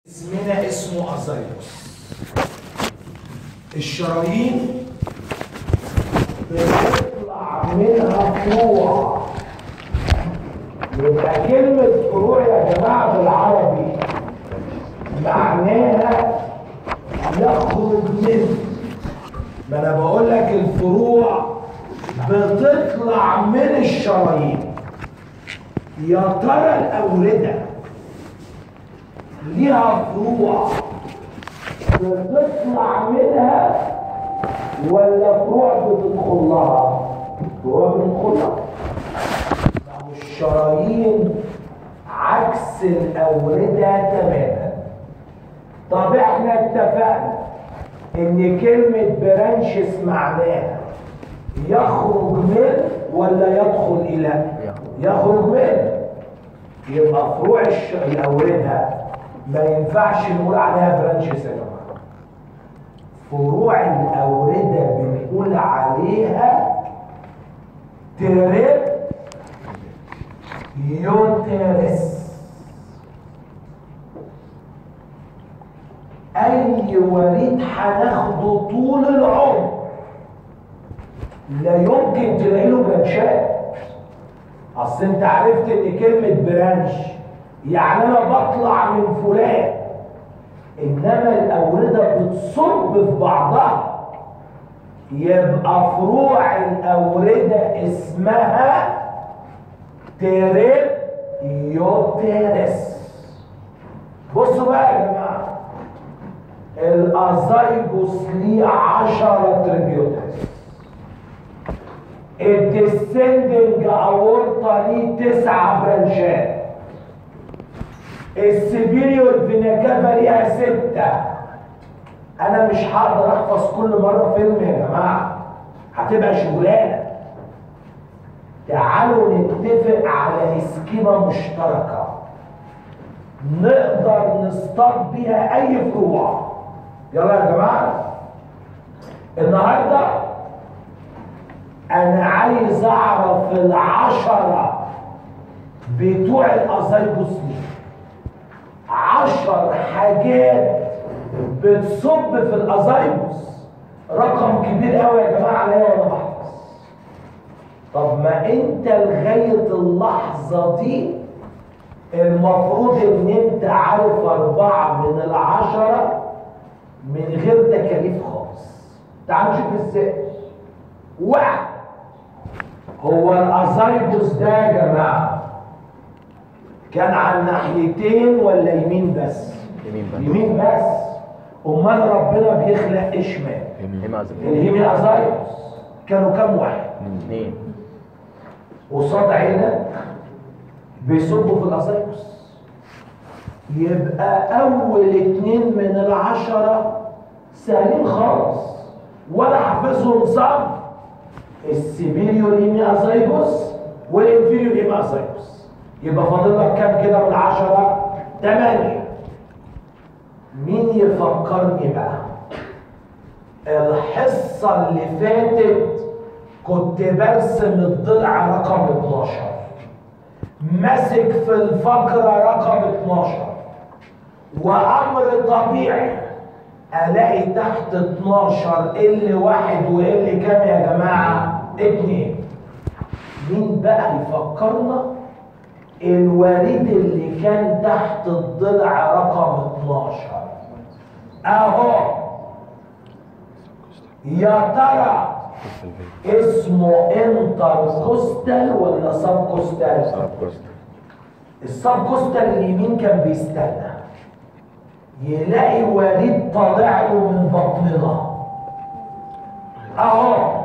اسمنا اسمه ازايروس الشرايين بيطلع منها فروع يبقى كلمة فروع يا جماعة بالعربي معناها يخرج من ما انا بقول لك الفروع بتطلع من الشرايين يا ترى الأوردة ليها فروع بتطلع منها ولا فروع بتدخل لها فروع بتدخل لها ما هو الشرايين عكس الأوردة تماما طب احنا اتفقنا ان كلمة برانشس معناها يخرج من ولا يدخل الى يخرج من يبقى فروع الش... الأوردة ما ينفعش نقول عليها برانشز يا جماعه فروع الاورده بنقول عليها تريب يوترس اي وريد هناخده طول العمر لا يمكن تلاقي له برانشات اصل انت عرفت ان كلمه برانش يعني انا بطلع من فلان انما الاورده بتصب في بعضها يبقى فروع الاورده اسمها تيريب يوتيرس بصوا بقى يا جماعه الازايجوس ليه 10 تريبيوترز الديسندنج اورطه ليه تسعة برانشات السبيريور فيناكافا ليها ستة انا مش هقدر احفظ كل مرة فيلم يا جماعة هتبقى شغلانة تعالوا نتفق على اسكيمة مشتركة نقدر نصطاد بيها اي فروع يلا يا جماعة النهاردة انا عايز اعرف العشرة بتوع الازايبوس ليه عشر حاجات بتصب في الازايبوس رقم كبير قوي يا جماعه عليا وانا بحفظ طب ما انت لغايه اللحظه دي المفروض ان انت عارف اربعه من العشره من غير تكاليف خالص تعال نشوف ازاي واحد هو الازايبوس ده يا جماعه كان على الناحيتين ولا يمين بس يمين بس يمين بس امال ربنا بيخلق ايه شمال يمين اليمين ازايروس كانوا كام واحد اثنين قصاد عينك بيصبوا في الازايروس يبقى اول اتنين من العشرة سهلين خالص ولا حافظهم صم السبيريور يمين ازايروس والانفيريور يمين ازايروس يبقى فاضل لك كام كده من العشرة؟ تمانية مين يفكرني بقى؟ الحصة اللي فاتت كنت برسم الضلع رقم 12 ماسك في الفقرة رقم 12 وأمر طبيعي ألاقي تحت 12 ال واحد وال كام يا جماعة؟ اتنين مين بقى يفكرنا؟ الوريد اللي كان تحت الضلع رقم 12 اهو يا ترى اسمه انتر كوستال ولا سب كوستال السب كوستال اليمين كان بيستنى يلاقي وريد طالع له من بطننا اهو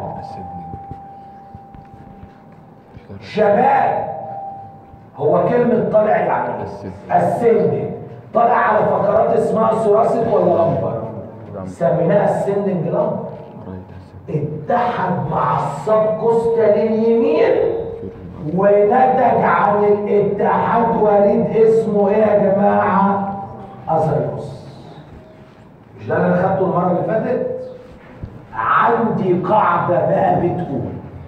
شباب هو كلمة طالع يعني ايه؟ السندنج طالع على فقرات اسمها ثوراسيك ولا لمبر؟ سميناها السندنج لمبر اتحد مع السب كوستال اليمين ونتج عن الاتحاد وريد اسمه ايه يا جماعة؟ أزايروس مش ده اللي انا خدته المرة اللي فاتت؟ عندي قاعدة بقى بتقول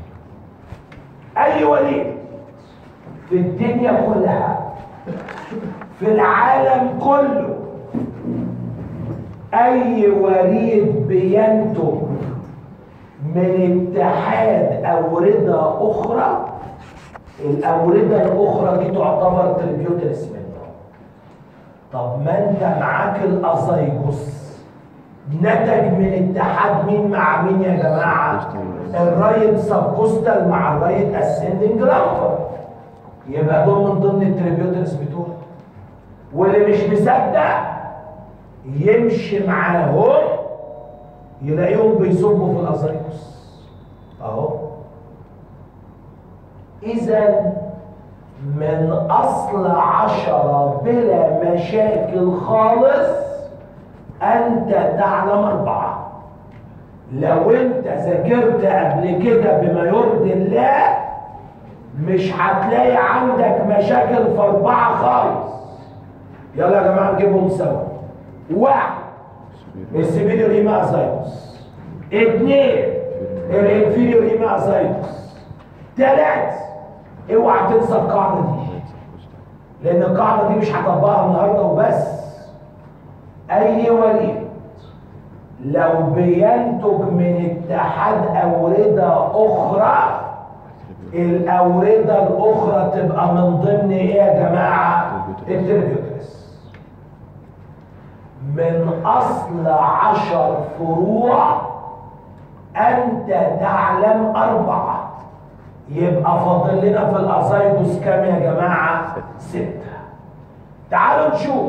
أي وليد في الدنيا كلها في العالم كله اي وريد بينتج من اتحاد اوردة اخرى الاوردة الاخرى دي تعتبر تريبيوترس منه طب ما انت معاك الازايجوس نتج من اتحاد مين مع مين يا جماعه الرايت سبكوستال مع الرايت اسندنج لامبر يبقى دول من ضمن التريبيوترس بتوعه واللي مش مصدق يمشي معاهم يلاقيهم بيصبوا في الازايكوس اهو اذا من اصل عشرة بلا مشاكل خالص انت تعلم اربعة لو انت ذاكرت قبل كده بما يرضي الله مش هتلاقي عندك مشاكل في اربعة خالص يلا يا جماعة نجيبهم سوا واحد السبيليور ايما ازايتوس اثنين الانفيريور ايما ازايتوس ثلاث اوعى تنسى القاعدة دي لان القاعدة دي مش هطبقها النهارده وبس اي وليد لو بينتج من اتحاد اوردة اخرى الاوردة الاخرى تبقى من ضمن ايه يا جماعة التريبيوترس من اصل عشر فروع انت تعلم اربعة يبقى فاضل لنا في الازايدوس كام يا جماعة ستة تعالوا نشوف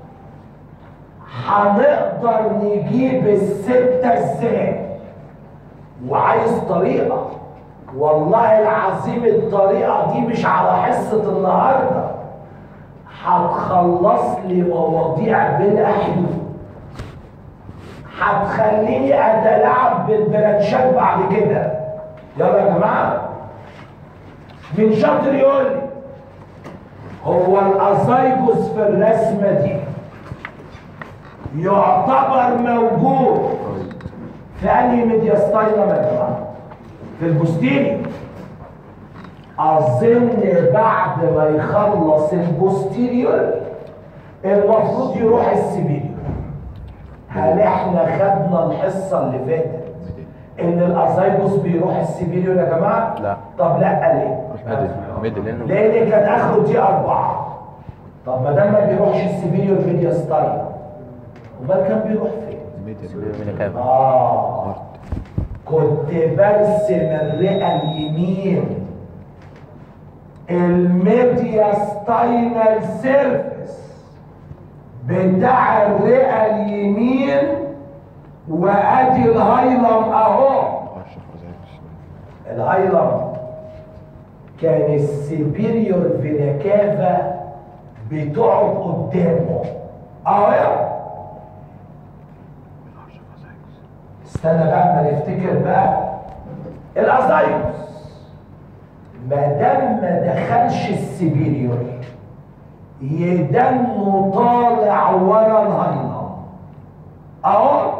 هنقدر نجيب الستة ازاي وعايز طريقة والله العظيم الطريقة دي مش على حصة النهاردة هتخلص لي مواضيع بلا حدود هتخليني اتلاعب بالبرانشات بعد كده يلا يا جماعة من شاطر يقول لي هو الازايجوس في الرسمة دي يعتبر موجود في انهي ميدياستايلم يا جماعه في البوستيريور اظن بعد ما يخلص البوستيريور المفروض يروح السبيريور هل احنا خدنا الحصه اللي فاتت ان الازايجوس بيروح السبيريور يا جماعه لا. طب لا ليه ميدل ميدل لانه لان كان اخره دي اربعه طب ما دام ما بيروحش السبيريور ميدياستايلم امال كان بيروح فين ميدل من كام آه كنت برسم الرئة اليمين الميدياستاينال سيرفيس بتاع الرئة اليمين وادي الهايلم اهو الهايلم كان السبيريور فيناكافا بتقعد قدامه اهو استنى بقى ما نفتكر بقى الازايوس ما دام ما دخلش السبيريور يدنه طالع ورا الهايلم اهو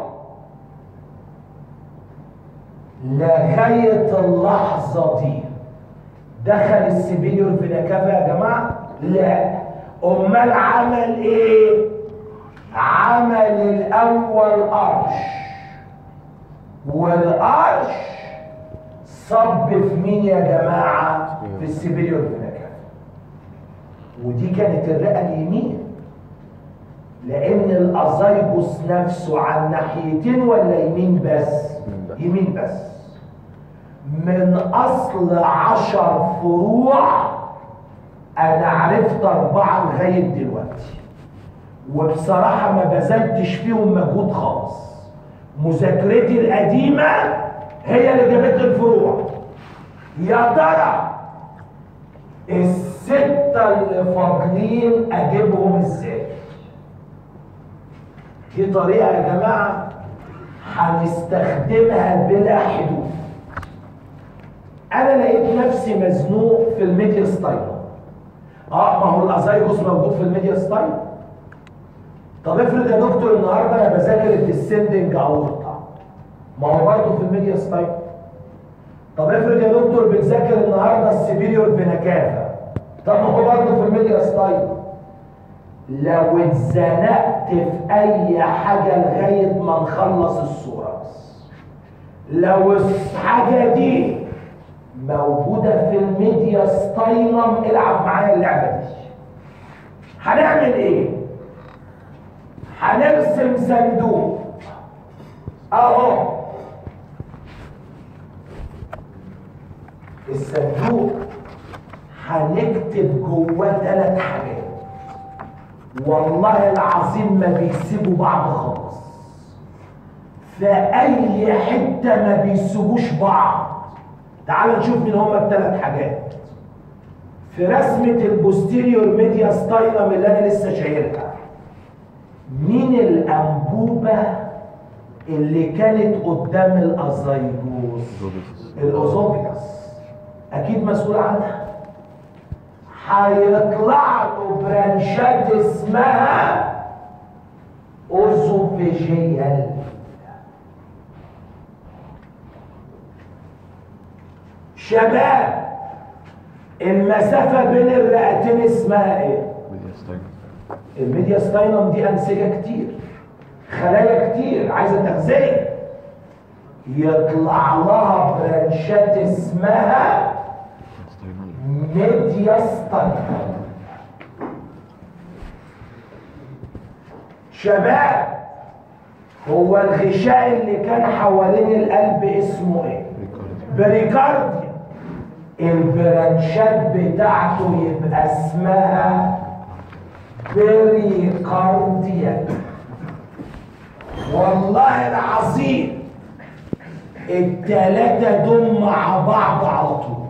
لغايه اللحظه دي دخل السبيريور في نكافه يا جماعه لا امال عمل ايه عمل الاول قرش والقرش صب في مين يا جماعة في السبيريور فيناكا ودي كانت الرئة اليمين لأن الأزايجوس نفسه عن ناحيتين ولا يمين بس بس. يمين بس من أصل عشر فروع أنا عرفت أربعة لغاية دلوقتي وبصراحة ما بذلتش فيهم مجهود خالص مذاكرتي القديمة هي اللي جابت لي الفروع يا ترى الستة اللي فاضلين أجيبهم إزاي؟ دي طريقة يا جماعة هنستخدمها بلا حدود أنا لقيت نفسي مزنوق في الميديا ستايل اه ما هو الازايجوس موجود في الميديا ستايل طب افرض يا دكتور النهارده انا بذاكر الديسندنج اورطه ما هو برضه في الميديا ستايل طب افرض يا دكتور بتذاكر النهارده السبيريور فيناكافا طب ما هو برضه في الميديا ستايل لو اتزنقت في اي حاجه لغايه ما نخلص الصوره لو الحاجه دي موجوده في الميديا ستايلم العب معايا اللعبه دي هنعمل ايه هنرسم صندوق اهو الصندوق هنكتب جواه ثلاث حاجات والله العظيم ما بيسيبوا بعض خالص في اي حته ما بيسيبوش بعض تعال نشوف مين هما الثلاث حاجات في رسمه البوستيريور ميديا ستايلم اللي انا لسه شايلها مين الانبوبه اللي كانت قدام الازايجوس الاوزوبيكس اكيد مسؤول عنها هيطلع له برانشات اسمها اوزوفيجيال شباب المسافة بين الرئتين اسمها ايه؟ الميديا ستاينم دي أنسجة كتير خلايا كتير عايزة تغذية يطلع لها برانشات اسمها ميديا ستاينم شباب هو الغشاء اللي كان حوالين القلب اسمه ايه؟ بريكارديا البرانشات بتاعته يبقى اسمها بريكارديا والله العظيم التلاتة دول مع بعض على طول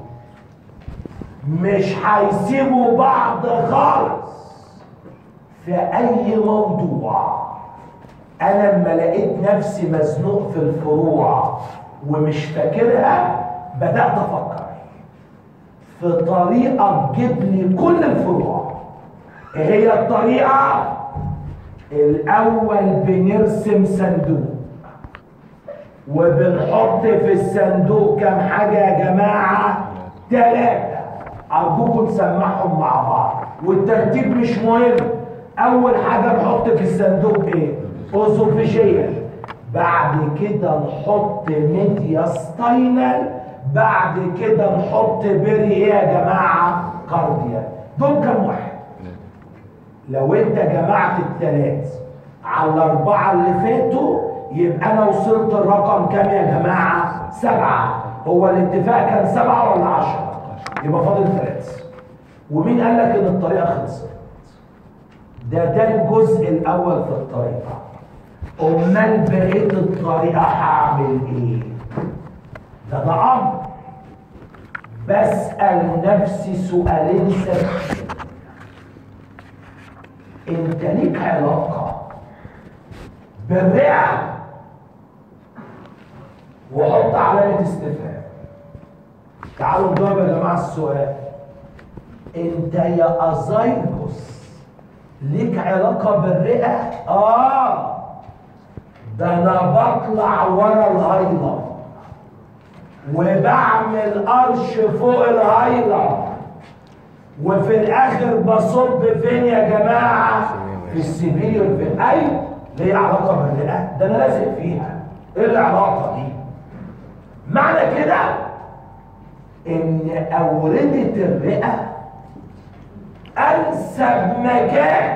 مش هيسيبوا بعض خالص في اي موضوع انا لما لقيت نفسي مزنوق في الفروع ومش فاكرها بدات افكر في طريقه تجيب لي كل الفروع إيه هي الطريقه الاول بنرسم صندوق وبنحط في الصندوق كم حاجه يا جماعه ثلاثه ارجوكم تسمعهم مع بعض والترتيب مش مهم اول حاجه نحط في الصندوق ايه اوزوفيجيال بعد كده نحط ميديا ستاينال بعد كده نحط بيري ايه يا جماعه كارديا دول كام واحد لو انت جمعت الثلاث على الاربعه اللي فاتوا يبقى انا وصلت الرقم كام يا جماعه سبعه هو الاتفاق كان سبعه ولا عشره يبقى فاضل ثلاث ومين قال لك ان الطريقه خلصت ده ده الجزء الاول في الطريقه امال بقيه الطريقه هعمل ايه ده ده امر بسال نفسي سؤالين ثابتين انت ليك علاقه بالرئه وحط علامه استفهام تعالوا نجاوب يا جماعه السؤال انت يا ازايجوس ليك علاقة بالرئة؟ آه ده أنا بطلع ورا الهايلة وبعمل قرش فوق الهايلة وفي الآخر بصب فين يا جماعة؟ في السبيل فين؟ أيوة ليه علاقة بالرئة؟ ده أنا لازق فيها إيه العلاقة دي؟ معنى كده إن أوردة الرئة انسب مكان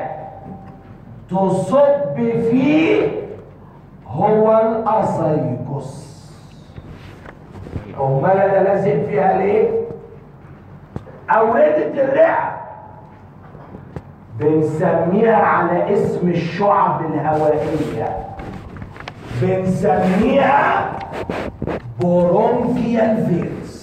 تصب فيه هو الاسايكوس امال انا لازق فيها ليه اوردة الرئة بنسميها على اسم الشعب الهوائية بنسميها برونكيال فيرس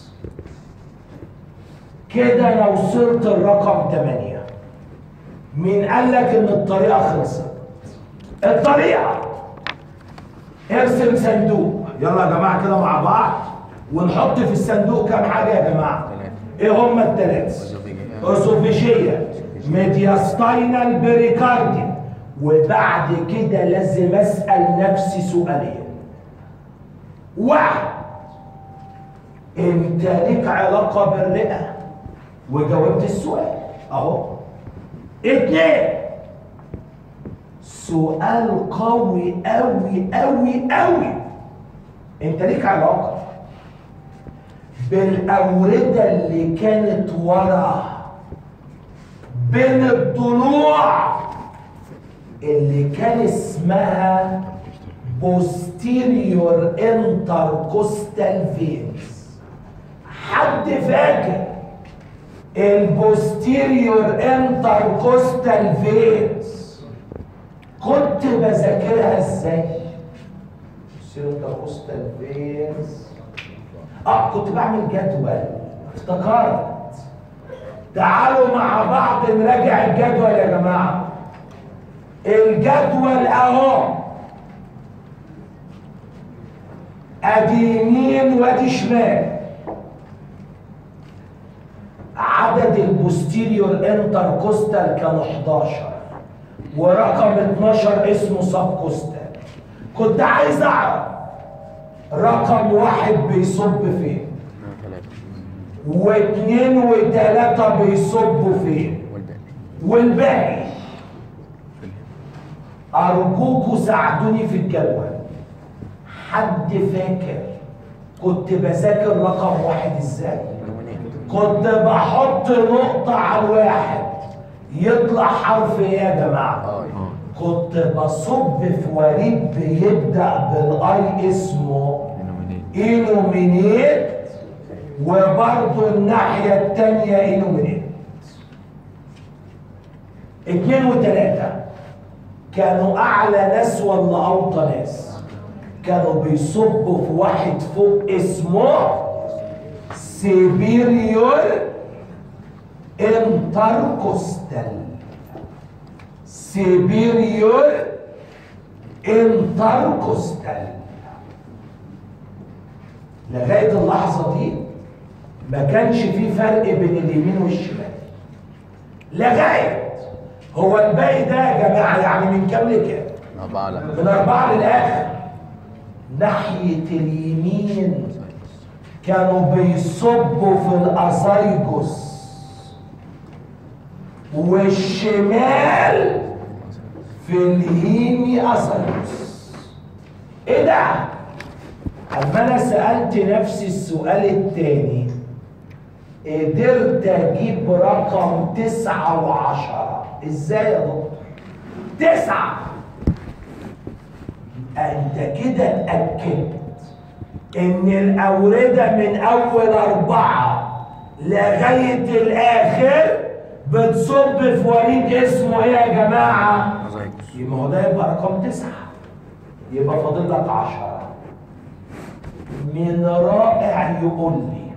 كده انا وصلت الرقم 8 مين قال لك ان الطريقه خلصت الطريقه ارسم صندوق يلا يا جماعه كده مع بعض ونحط في الصندوق كام حاجه يا جماعه ايه هم الثلاثه اوسوفيجيه ميدياستاينال بريكارديا وبعد كده لازم اسال نفسي سؤالين واحد انت ليك علاقه بالرئه وجاوبت السؤال اهو اتنين سؤال قوي قوي قوي قوي انت ليك علاقه بالاورده اللي كانت ورا بين الضلوع اللي كان اسمها posterior intercostal veins حد فاكر البوستيريور انتركوستال فينز كنت بذاكرها ازاي؟ بوستيريور انتركوستال فينز اه كنت بعمل جدول افتكرت تعالوا مع بعض نراجع الجدول يا جماعه الجدول اهو ادي يمين وادي شمال عدد البوستيريور انتركوستال كانوا 11 ورقم 12 اسمه سب كوستال كنت عايز اعرف رقم واحد بيصب فين واثنين وثلاثة بيصبوا فين والباقي أرجوكوا ساعدوني في الجدول حد فاكر كنت بذاكر رقم واحد ازاي كنت بحط نقطة على الواحد يطلع حرف ايه يا جماعة كنت بصب في وريد بيبدأ بالاي اسمه اينومينيت وبرضه الناحية التانية اينومينيت اتنين وتلاتة كانوا أعلى ناس ولا أوطى ناس كانوا بيصبوا في واحد فوق اسمه سيبيريور انتركوستال سيبيريور انتركوستال لغايه اللحظه دي ما كانش في فرق بين اليمين والشمال لغايه هو الباقي ده يا جماعه يعني من كام لكام؟ أربعة لا من أربعة للآخر ناحية اليمين كانوا بيصبوا في الأزايجوس والشمال في الهيمي أزايجوس إيه ده؟ أما أنا سألت نفسي السؤال التاني قدرت أجيب رقم تسعة وعشرة إزاي يا دكتور؟ تسعة انت كده اتاكدت ان الاورده من اول اربعه لغايه الاخر بتصب في وريد اسمه ايه يا جماعه؟ يبقى هو ده يبقى رقم تسعه يبقى فاضل لك عشره من رائع يقول لي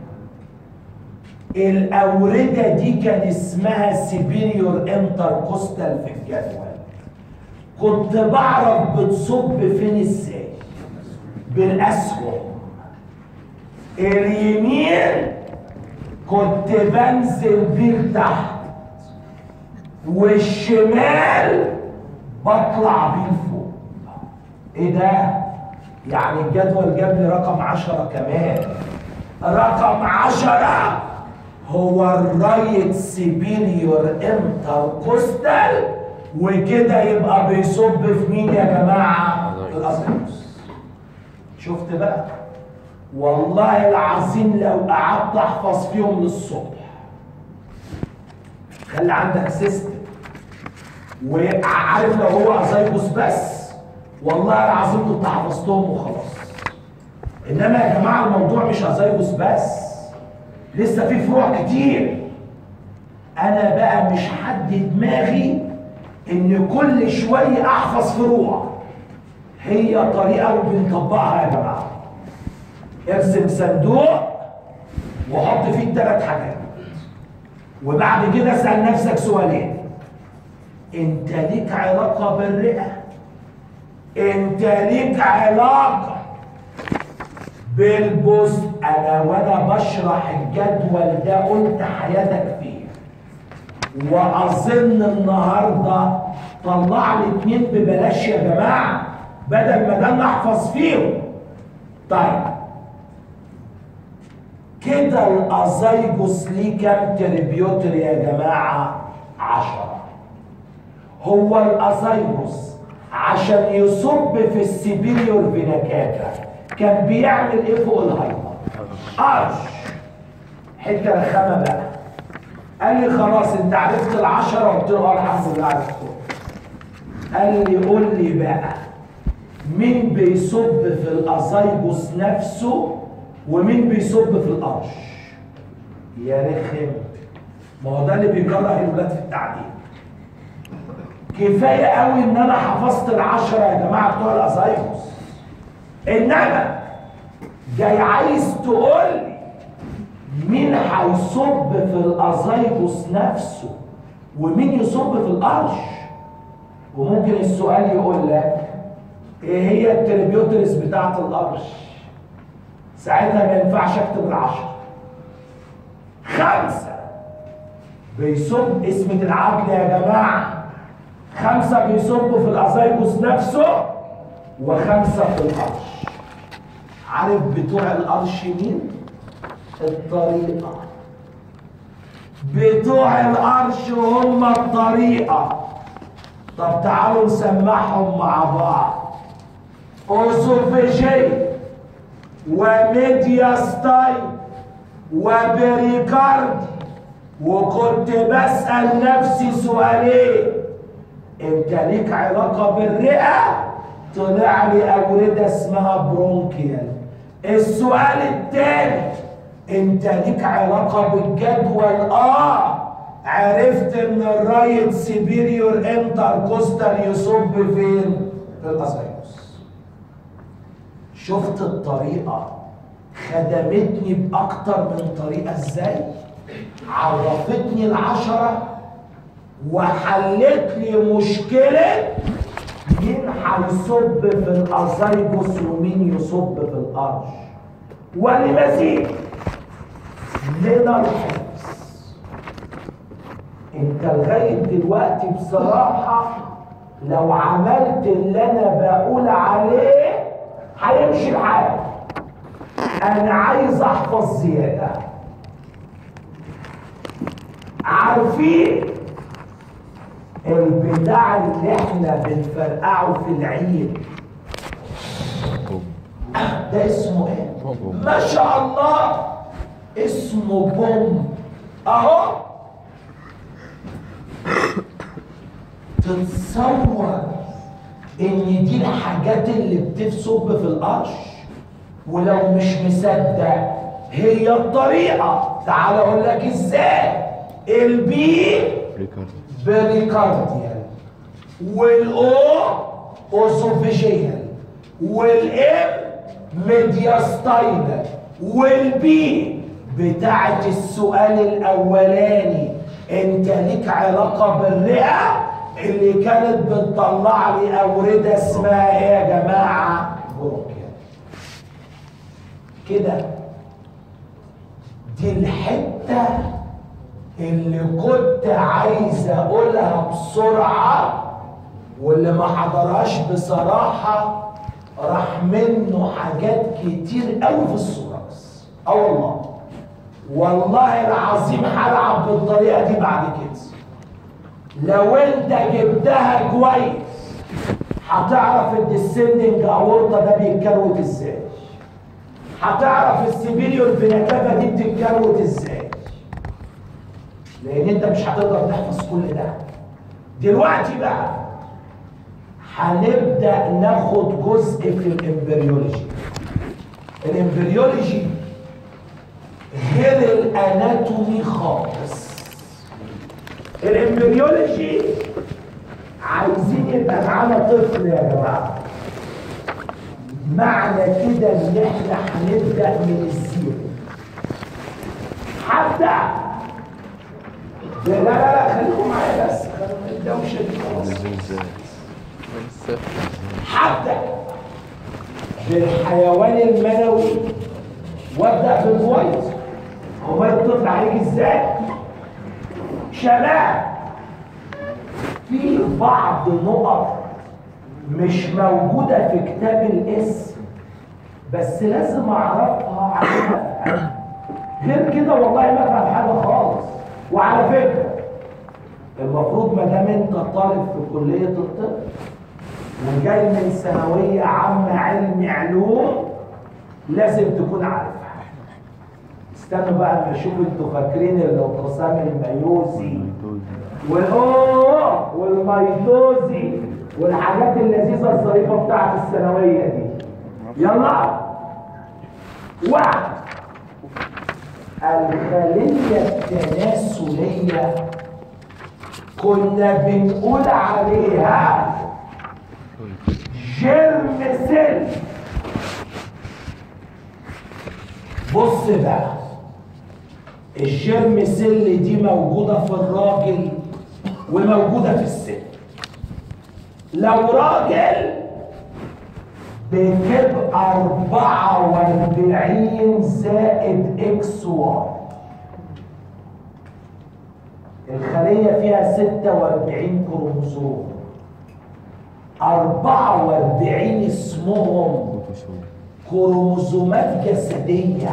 الاورده دي كان اسمها سيبيريور انتركوستال في الجدول كنت بعرف بتصب فين ازاي بالاسهم اليمين كنت بنزل بيه لتحت والشمال بطلع بيه لفوق ايه ده يعني الجدول جاب لي رقم عشرة كمان رقم عشرة هو الرايت سيبيريور انتركوستال وكده يبقى بيصب في مين يا جماعه؟ في الازايموس شفت بقى؟ والله العظيم لو قعدت احفظ فيهم للصبح خلي عندك سيستم وعارف لو هو ازايبوس بس والله العظيم كنت حفظتهم وخلاص انما يا جماعه الموضوع مش ازايبوس بس لسه في فروع كتير انا بقى مش حد دماغي ان كل شويه احفظ فروع هي طريقه وبنطبقها يا جماعه ارسم صندوق وحط فيه الثلاث حاجات وبعد كده اسال نفسك سؤالين انت ليك علاقه بالرئه انت ليك علاقه بالبوست انا وانا بشرح الجدول ده قلت حياتك فيه واظن النهارده طلع لي اتنين ببلاش يا جماعه بدل ما ده نحفظ فيهم طيب كده الازايجوس ليه كام تريبيوتر يا جماعه عشرة هو الازايجوس عشان يصب في السبيريور فينا كافا كان بيعمل ايه فوق الهايبر قرش حته رخامه بقى قال لي خلاص انت عرفت العشرة قلت له اه الحمد لله عرفتهم قال لي قول لي بقى مين بيصب في الازايبوس نفسه ومين بيصب في القرش يا رخم ما هو ده اللي بيكره الولاد في التعليم كفايه قوي ان انا حفظت العشرة يا جماعه بتوع الازايبوس انما جاي عايز تقول لي مين هيصب في الازايبوس نفسه ومين يصب في القرش وممكن السؤال يقول لك ايه هي التريبيوترز بتاعت القرش ساعتها ما ينفعش اكتب العشرة خمسة بيصب اسمة العدل يا جماعة خمسة بيصبوا في الازايبوس نفسه وخمسة في القرش عارف بتوع القرش مين؟ الطريقة بتوع القرش هم الطريقة طب تعالوا نسمعهم مع بعض اوسوفيجي وميدياستاي وبريكاردي وكنت بسأل نفسي سؤالين انت ليك علاقة بالرئة طلع لي أوردة اسمها برونكيال السؤال التاني انت ليك علاقة بالجدول اه عرفت ان الرايت سيبيريور انتركوستال يصب فين في الاسايروس شفت الطريقة خدمتني بأكتر من طريقة ازاي عرفتني العشرة وحلت لي مشكلة مين هيصب في الازايبوس ومين يصب في القرش ولمزيد من الحفظ انت لغايه دلوقتي بصراحه لو عملت اللي انا بقول عليه هيمشي الحال انا عايز احفظ زياده عارفين البتاع اللي احنا بنفرقعه في العيد ده اسمه ايه ما شاء الله اسمه بوم اهو تتصور ان دي الحاجات اللي بتصب في القرش ولو مش مصدق هي الطريقه تعال اقول لك ازاي البي بريكارديال والاو اوسوفيجيال والام ميدياستاينال والبي بتاعت السؤال الاولاني انت ليك علاقه بالرئه اللي كانت بتطلع لي اورده اسمها ايه يا جماعه برونكيال كده دي الحته اللي كنت عايز اقولها بسرعه واللي ما حضرهاش بصراحه راح منه حاجات كتير قوي في الصوره بس اه والله والله العظيم هلعب بالطريقه دي بعد كده لو انت جبتها كويس هتعرف ان السندنج اورطه ده بيتكروت ازاي هتعرف السبيريور فيناكافا دي بتتكروت ازاي لان انت مش هتقدر تحفظ كل ده دلوقتي بقى هنبدا ناخد جزء في الامبريولوجي الامبريولوجي غير الاناتومي خالص الامبريولوجي عايزين يبقى معانا طفل يا جماعه معنى كده ان احنا هنبدا من الزيرو هبدا لا لا لا خليكم معايا بس خليكم الدوشه دي خلاص هبدا بالحيوان المنوي وابدا بالفويس هو الطفل عليك ازاي شباب في بعض نقط مش موجودة في كتاب الاسم بس لازم اعرفها عشان افهم غير كده والله ما افهم حاجة خالص وعلى فكرة المفروض ما دام انت طالب في كلية الطب وجاي من ثانويه عامه علم علوم لازم تكون عارفها استنوا بقى اما اشوف انتوا فاكرين الانقسام الميوزي والاوه والميتوزي والحاجات اللذيذه الظريفه بتاعت الثانويه دي يلا واحد الخليه التناسليه كنا بنقول عليها جرم سيل بص بقى الجرم سيل دي موجودة في الراجل وموجودة في الست لو راجل بتبقى 44 زائد اكس واي الخلية فيها 46 كروموسوم 44 اسمهم كروموسومات جسدية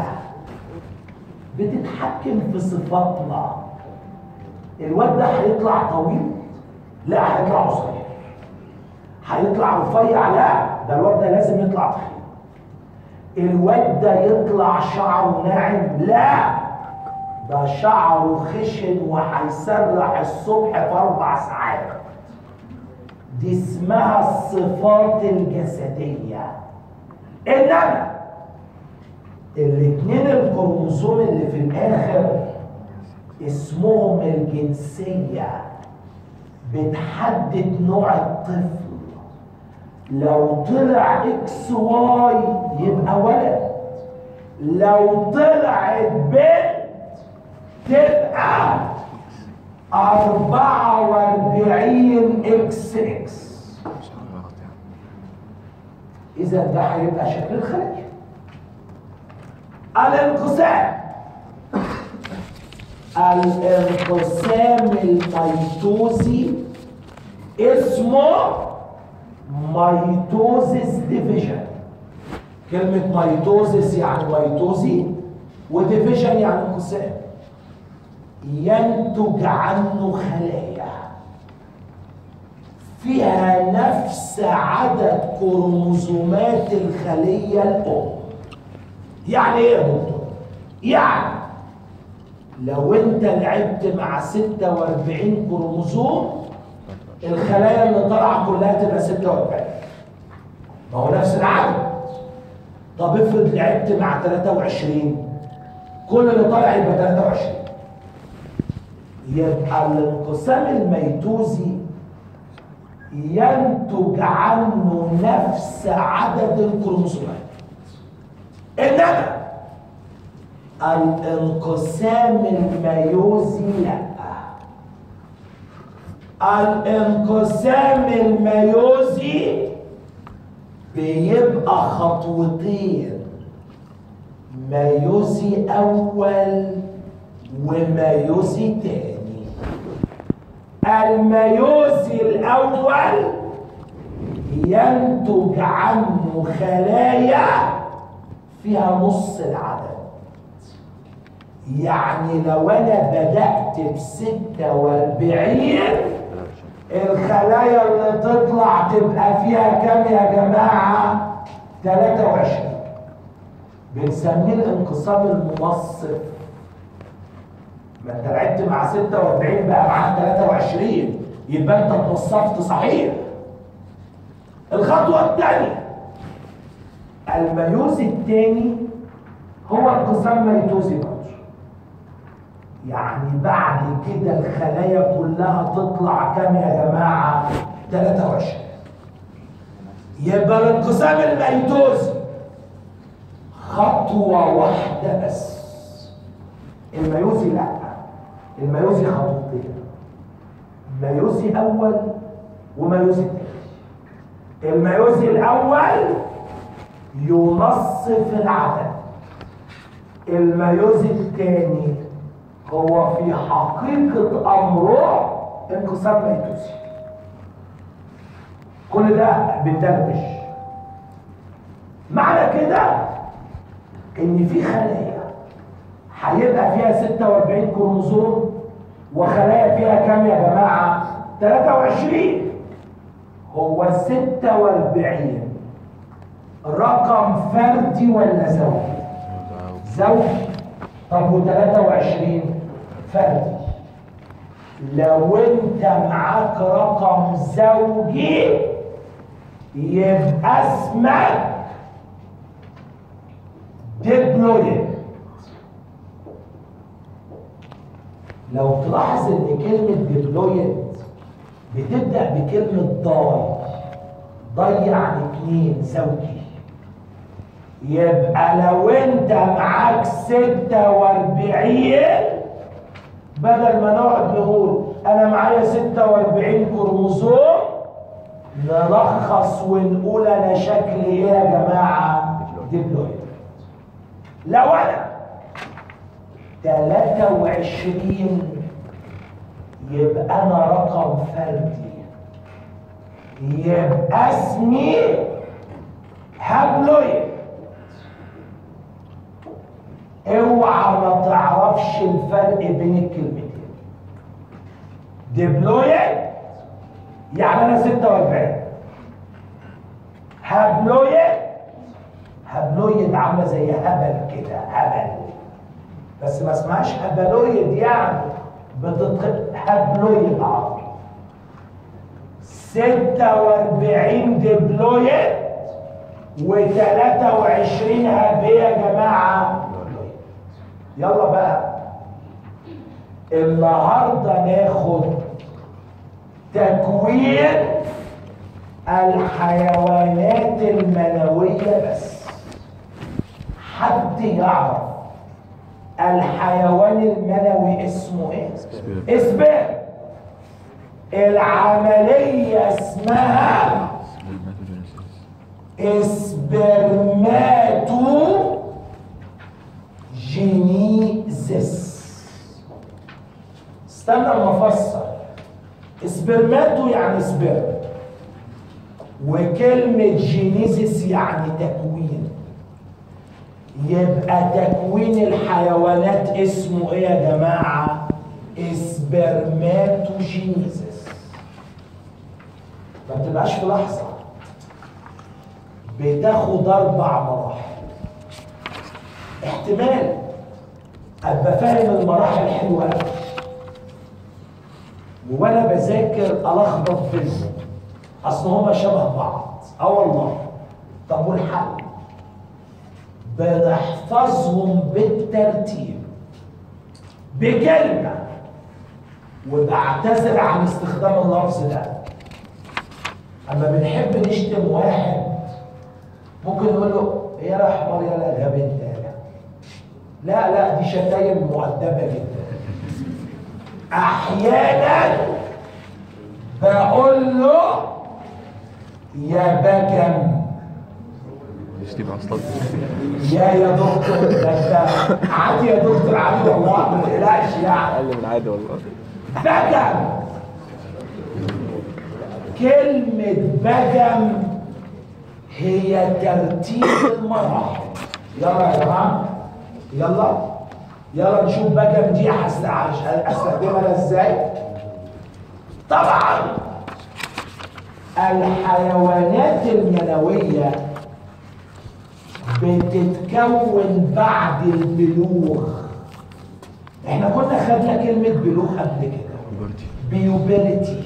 بتتحكم في صفاتنا الواد ده هيطلع طويل لا هيطلع قصير هيطلع رفيع لا ده الواد ده لازم يطلع تخين الواد ده يطلع شعره ناعم لا ده شعره خشن وهيسرح الصبح في اربع ساعات دي اسمها الصفات الجسديه انما الاثنين الكروموسوم اللي في الاخر اسمهم الجنسيه بتحدد نوع الطفل لو طلع اكس واي يبقى ولد لو طلعت بنت تبقى أربعة وأربعين إكس إكس إذا ده هيبقى شكل الخلية الانقسام الانقسام الميتوزي اسمه ميتوزيس ديفيجن كلمة ميتوزيس يعني ميتوزي وديفيجن يعني انقسام ينتج عنه خلايا فيها نفس عدد كروموسومات الخلية الأم يعني ايه يا دكتور؟ يعني لو انت لعبت مع 46 كروموسوم الخلايا اللي طالعه كلها تبقى 46 ما هو نفس العدد طب افرض لعبت مع 23 كل اللي طالع يبقى 23 يبقى الانقسام الميتوزي ينتج عنه نفس عدد الكروموسومات انما الانقسام الميوزي لا الانقسام الميوزي بيبقى خطوتين ميوزي اول وميوزي تاني الميوزي الاول ينتج عنه خلايا فيها نص العدد يعني لو انا بدأت بستة واربعين الخلايا اللي تطلع تبقى فيها كام يا جماعة 23 بنسميه الانقسام المنصف ما انت لعبت مع 46 بقى معاك 23 يبقى انت اتنصفت صحيح الخطوة الثانية الميوز الثاني هو انقسام ميتوزي برضه يعني بعد كده الخلايا كلها تطلع كام يا جماعة 23 يبقى الانقسام الميتوزي خطوة واحدة بس الميوزي لا الميوزي خطوتين ميوزي أول وميوزي تاني الميوزي الأول ينصف العدد الميوزي الثاني هو في حقيقة أمره انقسام ميتوزي كل ده بندردش معنى كده ان في خلايا هيبقى فيها 46 كروموسوم وخلايا فيها كام يا جماعه 23 هو 46 رقم فردي ولا زوجي زوجي طب و 23 فردي لو انت معاك رقم زوجي يبقى اسمك ديبلويد لو تلاحظ ان كلمة ديبلويد بتبدأ بكلمة ضاي ضاي يعني اتنين زوجي يبقى لو انت معاك ستة واربعين بدل ما نقعد نقول انا معايا ستة واربعين كروموسوم نلخص ونقول انا شكلي ايه يا جماعة ديبلويد لو انا 23 يبقى انا رقم فردي يبقى اسمي هابلويد اوعى ما تعرفش الفرق بين الكلمتين ديبلويد يعني انا 46 هابلويد هابلويد عامله زي هبل كده هبل بس ما اسمهاش هبلويد يعني بتتخ هابلويد عربي 46 ديبلويد و23 هابيه يا جماعه يلا بقى النهارده ناخد تكوين الحيوانات المنويه بس حد يعرف الحيوان المنوي اسمه ايه اسبر العمليه اسمها اسبرماتو جينيزيس استنى اما افسر اسبرماتو يعني سبرم وكلمة جينيزيس يعني تكوين يبقى تكوين الحيوانات اسمه ايه يا جماعة اسبرماتوجينيزيس ما بتبقاش في لحظة بتاخد اربع مراحل احتمال ابقى فاهم المراحل حلوه قوي وانا بذاكر الخبط بينهم اصل هما شبه بعض اه والله طب والحل بنحفظهم بالترتيب بكلمه وبعتذر عن استخدام اللفظ ده اما بنحب نشتم واحد ممكن نقول له يا لا حمار يا لا غبي انت يا لا لا دي شتايم مؤدبه جدا احيانا بقول له يا بجم يشتم اصلا يا يا دكتور ده انت عادي يا دكتور عادي والله ما تقلقش يعني اقل من عادي والله بجم كلمة بجم هي ترتيب المراحل يلا يا جماعة يلا يلا نشوف بجم دي هست- هش- هستخدمها ازاي طبعا الحيوانات المنوية بتتكون بعد البلوغ احنا كنا خدنا كلمة بلوغ قبل كده بيوبيليتي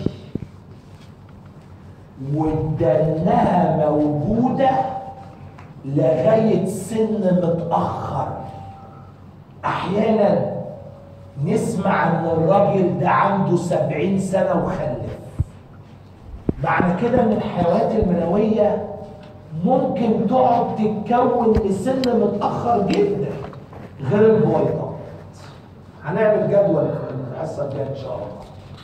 ودنها موجودة لغاية سن متأخر أحيانا نسمع إن الراجل ده عنده سبعين سنة وخلف معنى كده إن الحيوانات المنوية ممكن تقعد تتكون لسن متأخر جدا غير البويضات هنعمل جدول في الحصة الجاية إن شاء الله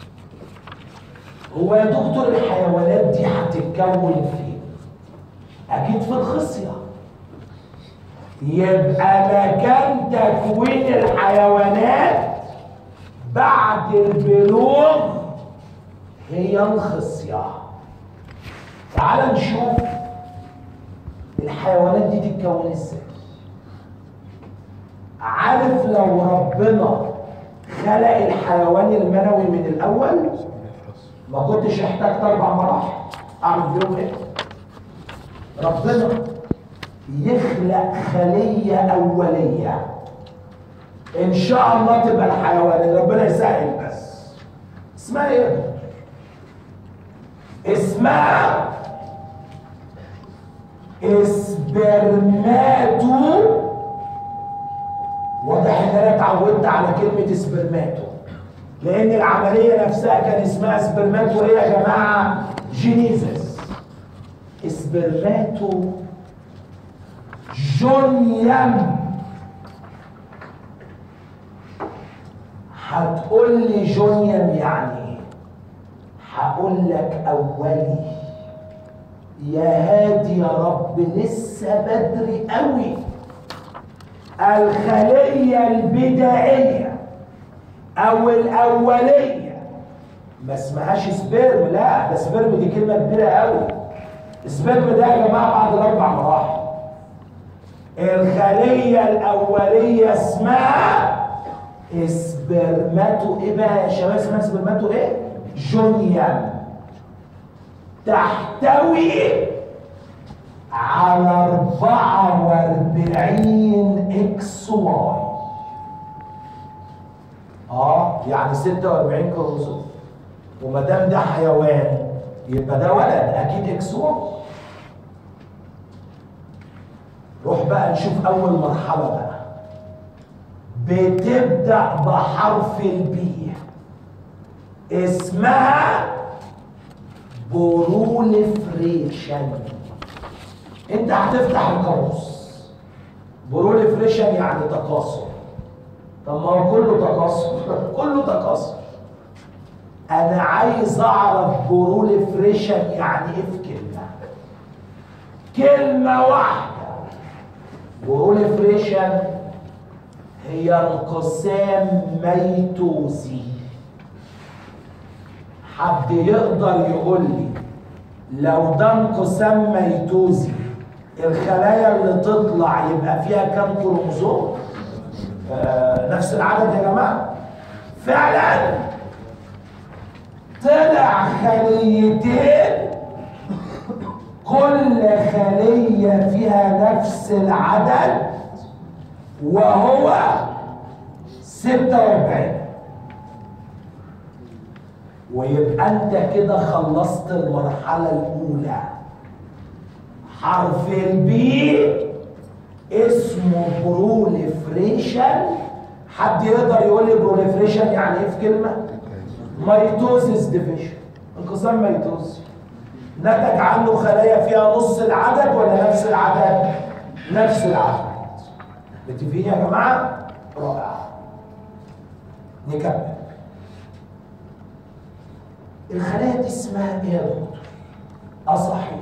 هو يا دكتور الحيوانات دي هتتكون فين؟ أكيد في الخصية يبقى مكان تكوين الحيوانات بعد البلوغ هي الخصية تعال نشوف الحيوانات دي تتكون ازاي عارف لو ربنا خلق الحيوان المنوي من الاول ما كنتش احتجت اربع مراحل اعمل بيهم ايه ربنا يخلق خليه اوليه ان شاء الله تبقى الحيوان ربنا يسهل بس اسمها ايه يا دكتور؟ اسمها اسبرماتو واضح ان انا اتعودت على كلمه اسبرماتو لان العمليه نفسها كان اسمها اسبرماتو ايه يا جماعه جينيزس اسبرماتو جونيام هتقول لي جونيام يعني ايه هقول لك اولي يا هادي يا رب لسه بدري قوي الخلية البدائية او الاولية ما اسمهاش سبرم لا ده سبرم دي كلمة كبيرة قوي سبرم ده يا جماعة بعد الاربع مراحل الخلية الاولية اسمها اسبرماتو ايه بقى يا شباب اسمها اسبرماتو ايه جونيام تحتوي على 44 اكس واي اه يعني 46 كروموسوم وما دام ده حيوان يبقى ده ولد اكيد اكس واي روح بقى نشوف اول مرحله بقى بتبدا بحرف البي اسمها بروليفريشن انت هتفتح القاموس بروليفريشن يعني تكاثر طب ما هو كله تكاثر كله تكاثر انا عايز اعرف بروليفريشن يعني ايه في كلمه كلمه واحده بروليفريشن هي انقسام ميتوزي حد يقدر يقول لي لو ده انقسام ميتوزي الخلايا اللي تطلع يبقى فيها كام كروموزوم آه نفس العدد يا جماعه فعلا طلع خليتين كل خليه فيها نفس العدد وهو 46 ويبقى انت كده خلصت المرحلة الأولى حرف البي اسمه بروليفريشن حد يقدر يقول لي بروليفريشن يعني ايه في كلمة؟ ميتوزيس ديفيشن انقسام ميتوزي نتج عنه خلايا فيها نص العدد ولا نفس العدد؟ نفس العدد متفقين يا جماعة؟ رائع نكمل الخلايا دي اسمها ايه يا دكتور؟ اه صحيح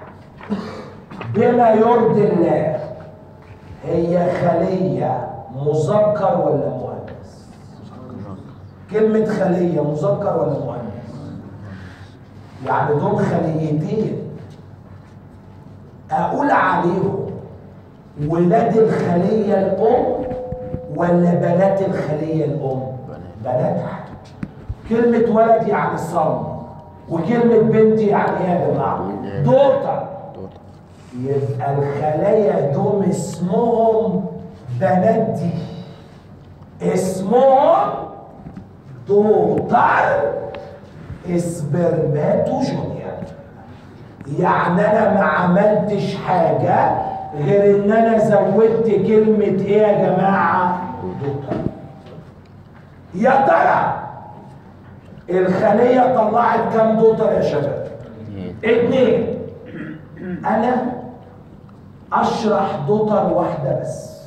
بما يرضي الله هي خلية مذكر ولا مؤنث؟ كلمة خلية مذكر ولا مؤنث؟ يعني دول خليتين أقول عليهم ولاد الخلية الأم ولا بنات الخلية الأم؟ بناتها كلمة ولد يعني صم وكلمة بنت يعني ايه يا جماعة؟ دوتر يبقى الخلايا دول اسمهم بنات دي اسمهم دوتر اسبرماتوجونيا يعني انا ما عملتش حاجة غير ان انا زودت كلمة ايه يا جماعة؟ دوتر يا ترى الخلية طلعت كام دوتر يا شباب؟ اتنين انا اشرح دوتر واحدة بس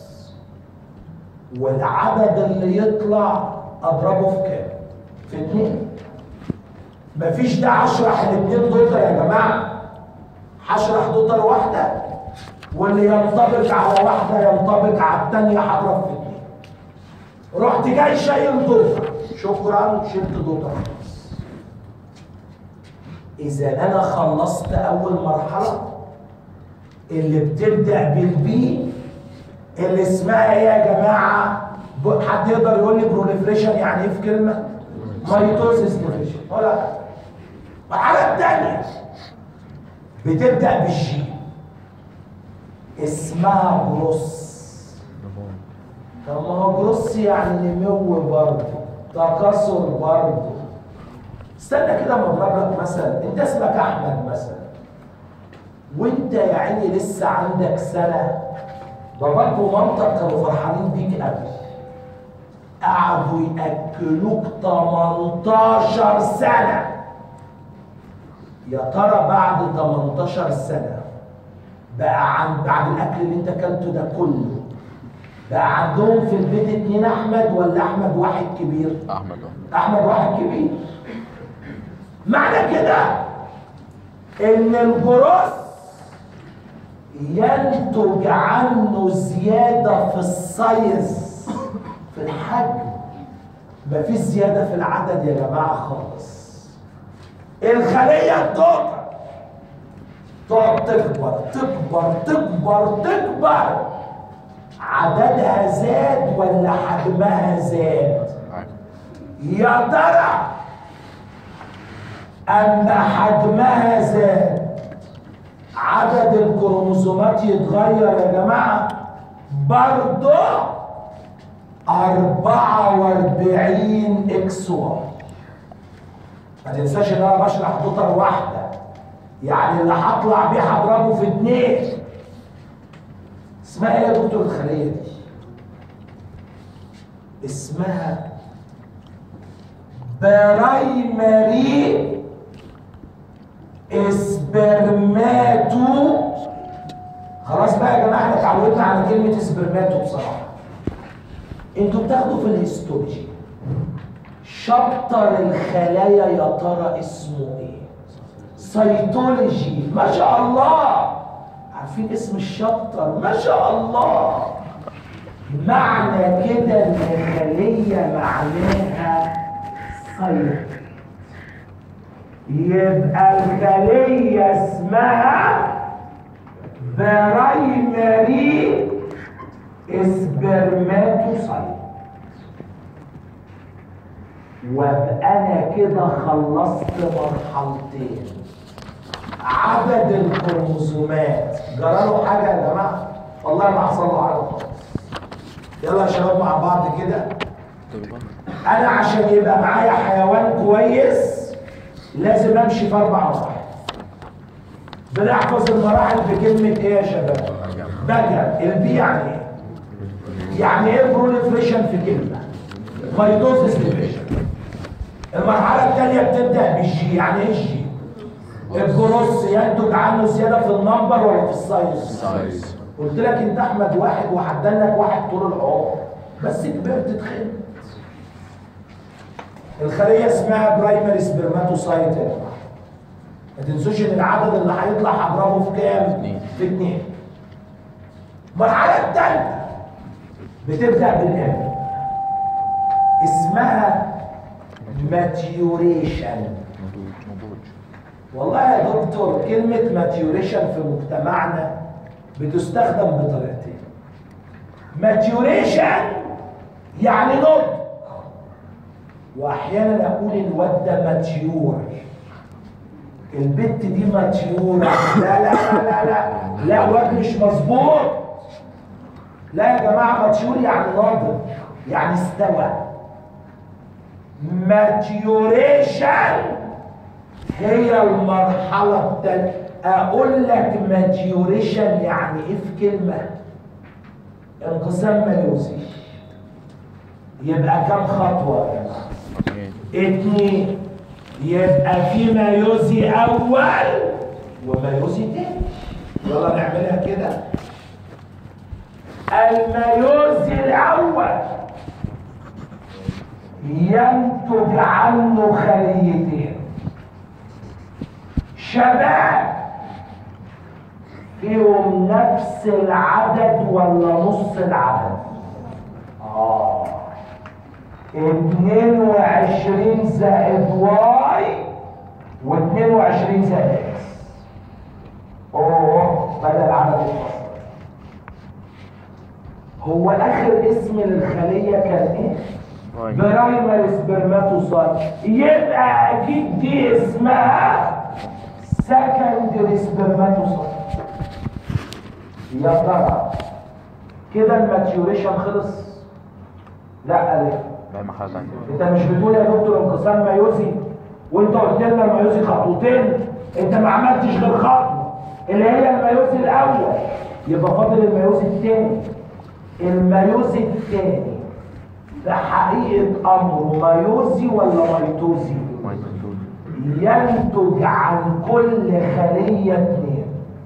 والعدد اللي يطلع اضربه في كام؟ في اتنين مفيش داعي اشرح الاتنين دوتر يا جماعة هشرح دوتر واحدة واللي ينطبق على واحدة ينطبق على التانية هضرب في اتنين رحت جاي شايل دوتر شكرا شلت دوتر خلاص اذا انا خلصت اول مرحله اللي بتبدا بالبي اللي اسمها ايه يا جماعه ب- حد يقدر يقول لي بروليفريشن يعني ايه في كلمه ميتوزيس ديفيشن ولا المرحله الثانيه بتبدأ بالجي اسمها جروس طب ما هو جروس يعني نمو برضه تكاثر برضه استنى كده ما اضرب لك مثل انت اسمك احمد مثلا وانت يا عيني لسه عندك سنه باباك ومامتك كانوا فرحانين بيك قوي قعدوا ياكلوك 18 سنه يا ترى بعد 18 سنه بقى عن بعد الاكل اللي انت اكلته ده كله بقى عندهم في البيت اتنين احمد ولا احمد واحد كبير احمد احمد واحد كبير معنى كده ان الجروس ينتج عنه زيادة في السايز في الحجم مفيش زيادة في العدد يا جماعة خالص الخلية التوتال تقعد تكبر تكبر تكبر تكبر عددها زاد ولا حجمها زاد يا ترى أما حجمها زاد عدد الكروموسومات يتغير يا جماعة برضه 44 اكس واي ما تنساش ان انا بشرح دوتر واحدة يعني اللي هطلع بيه هضربه في اتنين اسمها ايه يا دكتور الخلية دي؟ اسمها برايمري اسبرماتو خلاص بقى يا جماعه احنا اتعودنا على كلمه اسبرماتو بصراحه انتوا بتاخدوا في الهيستولوجي شابتر الخلايا يا ترى اسمه ايه سيتولوجي ما شاء الله عارفين اسم الشابتر ما شاء الله معنى كده ان الخليه معناها سيط يبقى الخليه اسمها برايمري اسبرماتوسايت وابقى انا كده خلصت مرحلتين عدد الكروموسومات جرى له حاجه يا جماعه والله ما حصل له حاجه خالص يلا يا شباب مع بعض كده انا عشان يبقى معايا حيوان كويس لازم امشي في اربع مراحل بنحفظ المراحل بكلمه ايه يا شباب بقى البي يعني ايه يعني ايه بروليفريشن في كلمه ميتوزس ديفيشن المرحله الثانيه بتبدا بالجي يعني ايه الجي الجروس ينتج عنه زياده في النمبر ولا في السايز سايز قلت لك انت احمد واحد وهدلك واحد طول العمر بس كبرت تخنت الخليه اسمها برايمري سبرماتوسايت يا جماعه ما تنسوش ان العدد اللي هيطلع هضربه في كام؟ اتنين. في اتنين المرحله الثالثه بتبدا بالام اسمها ماتيوريشن نضوج نضوج والله يا دكتور كلمة ماتيوريشن في مجتمعنا بتستخدم بطريقتين ماتيوريشن يعني نضج واحيانا اقول الواد ده ماتيور البت دي ماتيورة لا لا لا لا لا لا واد مش مظبوط لا يا جماعة ماتيور يعني ناضج يعني استوى ماتيوريشن هي المرحلة التالية أقول لك ماتيوريشن يعني إيه في كلمة؟ انقسام ميوزي يبقى كم خطوة يا جماعة؟ اتنين اتنين يبقى في ميوزي أول وميوزي تاني يلا نعملها كده الميوزي الأول ينتج عنه خليتين شباب فيهم نفس العدد ولا نص العدد اه 22 زائد واي و22 زائد اكس اوه بدل العدد الفصل هو اخر اسم للخليه كان ايه؟ واي. برايمري سبرماتوسايت يبقى اكيد دي اسمها سكندري سبرماتوسايت يا ترى كده الماتيوريشن خلص لا ليه لا ما حاجة تانية انت مش بتقول يا دكتور انقسام ميوزي وانت قلت لنا الميوزي خطوتين انت ما عملتش غير خطوه اللي هي الميوزي الاول يبقى فاضل الميوزي الثاني الميوزي الثاني ده حقيقه امره ميوزي ولا ميتوزي ما يكون ينتج عن كل خليه اثنين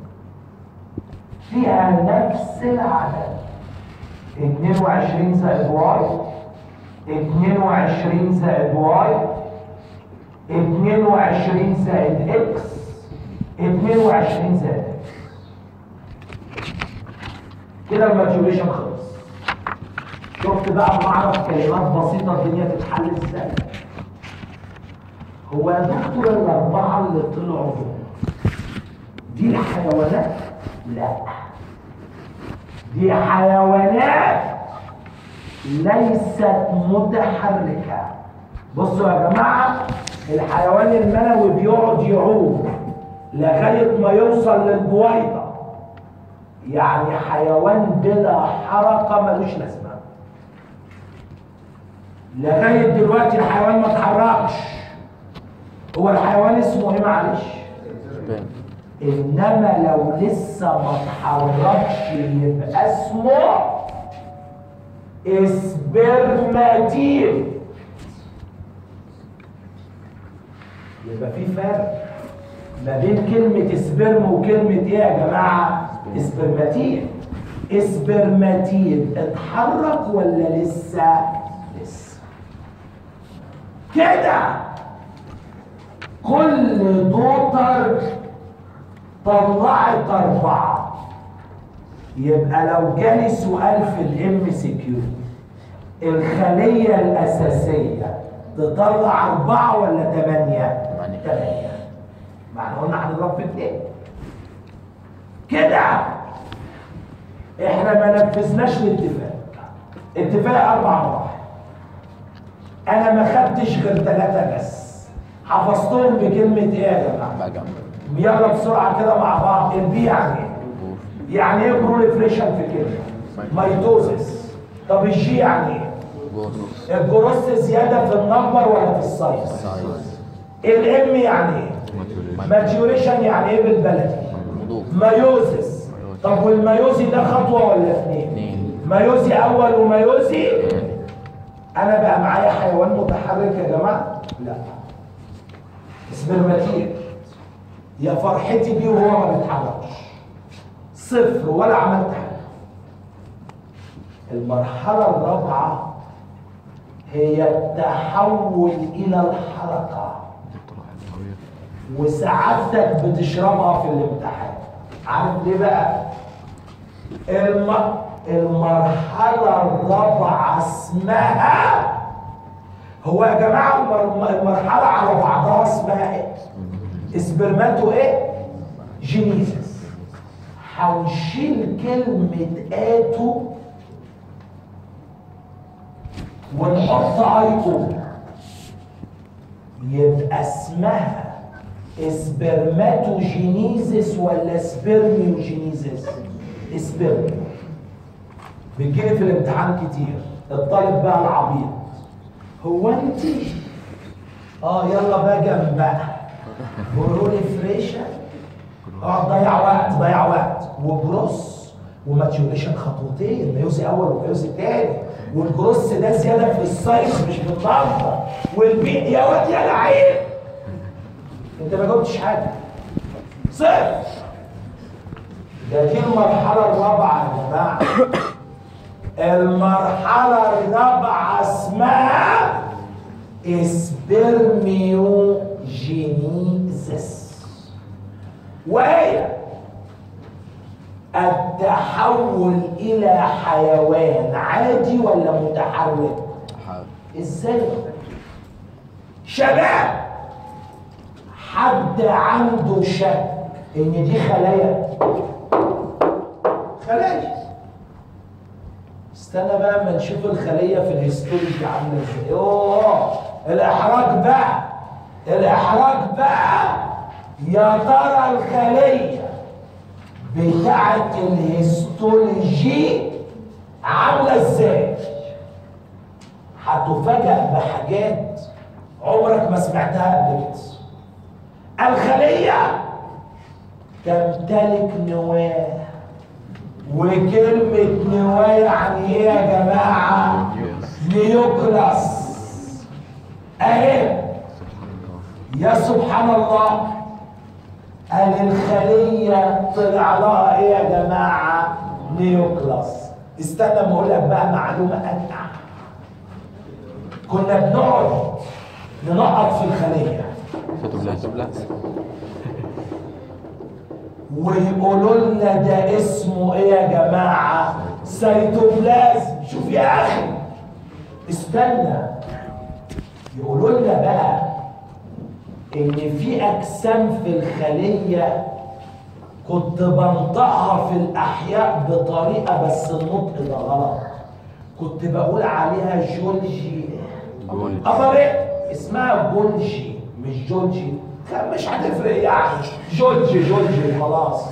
فيها نفس العدد 22 زائد واي 22 زائد واي 22 زائد اكس 22 زائد اكس كده الماتيوريشن خلص شفت بقى بعرف كلمات بسيطه الدنيا تتحل ازاي هو يا دكتور الاربعه اللي طلعوا دول دي الحيوانات لا دي حيوانات ليست متحركة بصوا يا جماعة الحيوان المنوي بيقعد يعوم لغاية ما يوصل للبويضة يعني حيوان بلا حركة ملوش لازمة لغاية دلوقتي الحيوان ما اتحركش هو الحيوان اسمه ايه معلش؟ سبان انما لو لسه ما اتحركش يبقى اسمه اسبرماتيل يبقى في فرق ما بين كلمة سبرم وكلمة ايه يا جماعة؟ اسبرماتيل اسبرماتيل اتحرك ولا لسه؟ لسه كده كل دوتر طلعت أربعة يبقى لو جالي سؤال في الام سي كيو الخلية الأساسية تطلع أربعة ولا ثمانية؟ ثمانية. ثمانية معنى قلنا هنضرب في اتنين كده احنا ما نفذناش الاتفاق اتفاق أربع مراحل أنا ما خدتش غير ثلاثة بس حفظتهم بكلمة إيه يا جماعة؟ بقى جنب يلا بسرعه كده مع بعض البي يعني ايه؟ يعني ايه بروليفريشن في كلمه ميتوزس طب الجي يعني ايه بوس الجروس زياده في النمبر ولا في السايز سايز الام يعني ايه ماتيوريشن يعني ايه بالبلدي نضوف مايوزس طب والمايوزي ده خطوه ولا اثنين اثنين مايوزي اول ومايوزي تاني انا بقى معايا حيوان متحرك يا جماعه لا سبرماتير يا فرحتي بيه وهو ما بيتحركش صفر ولا عملت حاجه المرحله الرابعه هي التحول الى الحركه وسعادتك بتشربها في الامتحان عارف ليه بقى الم... المرحله الرابعه اسمها هو يا جماعه المر- المرحله على بعضها اسمها ايه اسبرماتو ايه جينيسيس هنشيل كلمه اتو ونحط ايكو يبقى اسمها اسبرماتوجينيزيس ولا سبرميوجينيزيس اسبرميو بتجيلي في الامتحان كتير الطالب بقى العبيط هو انت اه يلا بقى جنبها بروليفريشن اه ضيع وقت ضيع وقت وجروس وماتيوريشن خطوتين ميوزي اول وميوزي تاني والجروس ده زياده في السايز مش بالنمبر والبي يا واد يا لعيب انت ما جاوبتش حاجه صفر ده دي المرحله الرابعه يا جماعه المرحله الرابعه اسمها اسبرميوجينيزس وهي التحول الى حيوان عادي ولا متحرك حاول ازاي شباب حد عنده شك ان دي خلايا خلايا استنى بقى اما نشوف الخليه في الهيستولوجي عامله ازاي اوه الاحراج بقى الاحراج بقى يا ترى الخليه بتاعت الهيستولوجي عامله ازاي هتفاجأ بحاجات عمرك ما سمعتها قبل كده الخليه تمتلك نواه وكلمة نواة يعني ايه يا جماعة؟ نيوكلاس اهي يا سبحان الله قال الخلية طلع لها ايه يا جماعة؟ نيوكلاس استنى ما اقول لك بقى معلومة أجمع كنا بنقعد ننقط في الخلية سيتوبلازم ويقولوا لنا ده اسمه ايه يا جماعه سيتوبلازم شوف يا اخي استنى يقولوا لنا بقى ان في اجسام في الخليه كنت بنطقها في الاحياء بطريقه بس النطق ده غلط كنت بقول عليها جولجي جولجي. أبرق اسمها جولجي مش جولجي كان مش هتفرق يعني جولجي جولجي وخلاص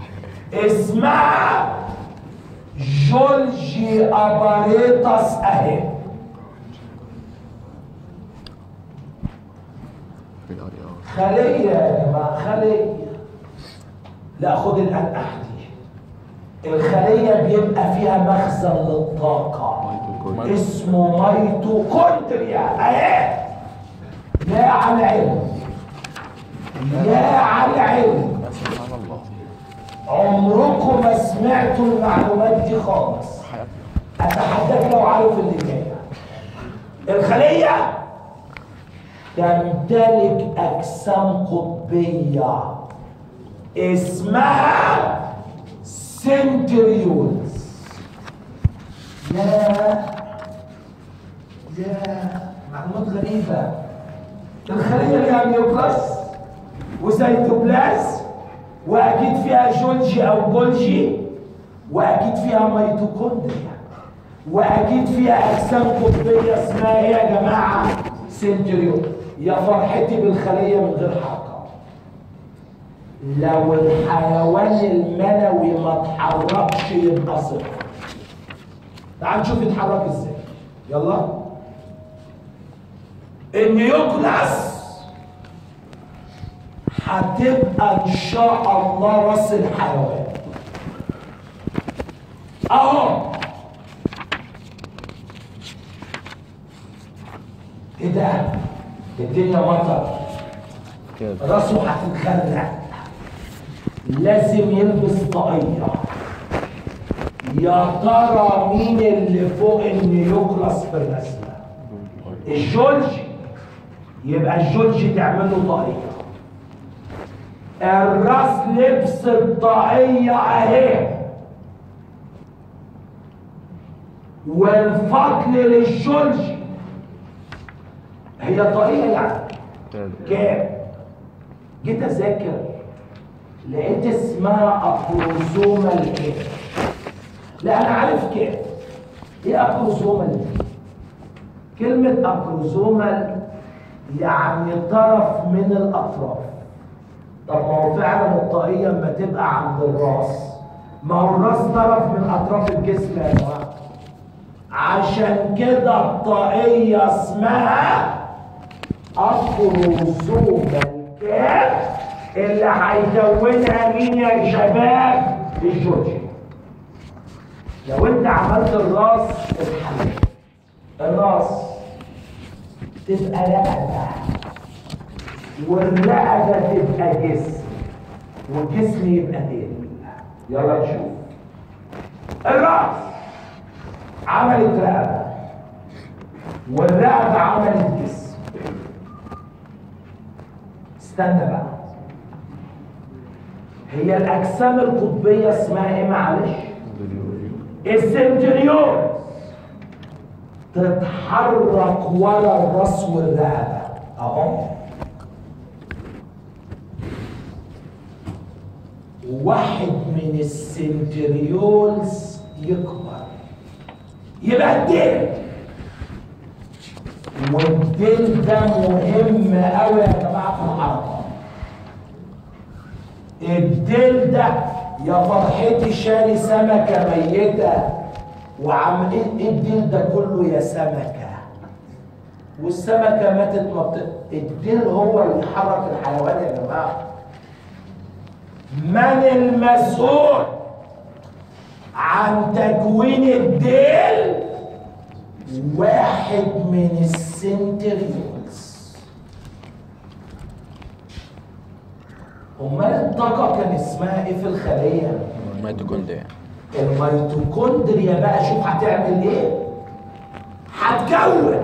اسمها جولجي اباريتاس اهي خلية يا جماعة خلية لا خد الأنقح دي الخلية بيبقى فيها مخزن للطاقة اسمه ميتوكوندريا اهي يا على العلم يا على العلم سبحان الله عمركم ما سمعتوا المعلومات دي خالص اتحداك لو عارف اللي جاي الخليه تمتلك اجسام قطبيه اسمها سنتريولز يا يا معلومات غريبه الخليه ليها نيوكلاس وسيتوبلاز واكيد فيها جولجي او جولجي واكيد فيها ميتوكوندريا واكيد فيها اجسام قطبيه اسمها ايه يا جماعه سنتريون يا فرحتي بالخليه من غير حركه لو الحيوان المنوي ما اتحركش يبقى صفر تعال نشوف يتحرك ازاي يلا النيوكلاس هتبقى ان شاء الله راس الحيوان اهو ايه ده الدنيا مطر كده راسه هتتخرق لازم يلبس طاقية يا ترى مين اللي فوق النيوكلاس في الرسمة الجولجي يبقى الجولجي تعمل له طاقية الراس لبس الطاقية اهي والفضل للجولجي هي طاقية يعني كده كام؟ جيت اذاكر لقيت اسمها ابروزومال كام؟ لا انا عارف كام ايه ابروزومال دي؟ كلمة ابروزومال يعني طرف من الاطراف طب ما هو فعلا الطاقية اما تبقى عند الراس ما هو الراس طرف من اطراف الجسم يا جماعة عشان كده الطاقية اسمها ابروزوم الكاف اللي هيكونها مين يا شباب الجورجي لو انت عملت الراس اتحلل الراس تبقى رقبه والرقبه تبقى جسم والجسم يبقى ديل يلا نشوف الراس عملت رقبه والرقبه عملت جسم استنى بقى هي الاجسام القطبيه اسمها ايه معلش السنتريون تتحرك ورا الراس والرقبه اهو واحد من السنتريولز يكبر يبقى الديل والديل ده مهم قوي يا جماعه في الحركه الديل ده يا فرحتي شاري سمكة ميتة وعم ايه إيه الديل ده كله يا سمكة والسمكة ماتت ما بت... الديل هو اللي حرك الحيوان يا جماعة من المسؤول عن تكوين الديل واحد من السنتريولز امال الطاقه كان اسمها ايه في الخليه ميتوكوندريا الميتوكوندريا بقى شوف هتعمل ايه هتكون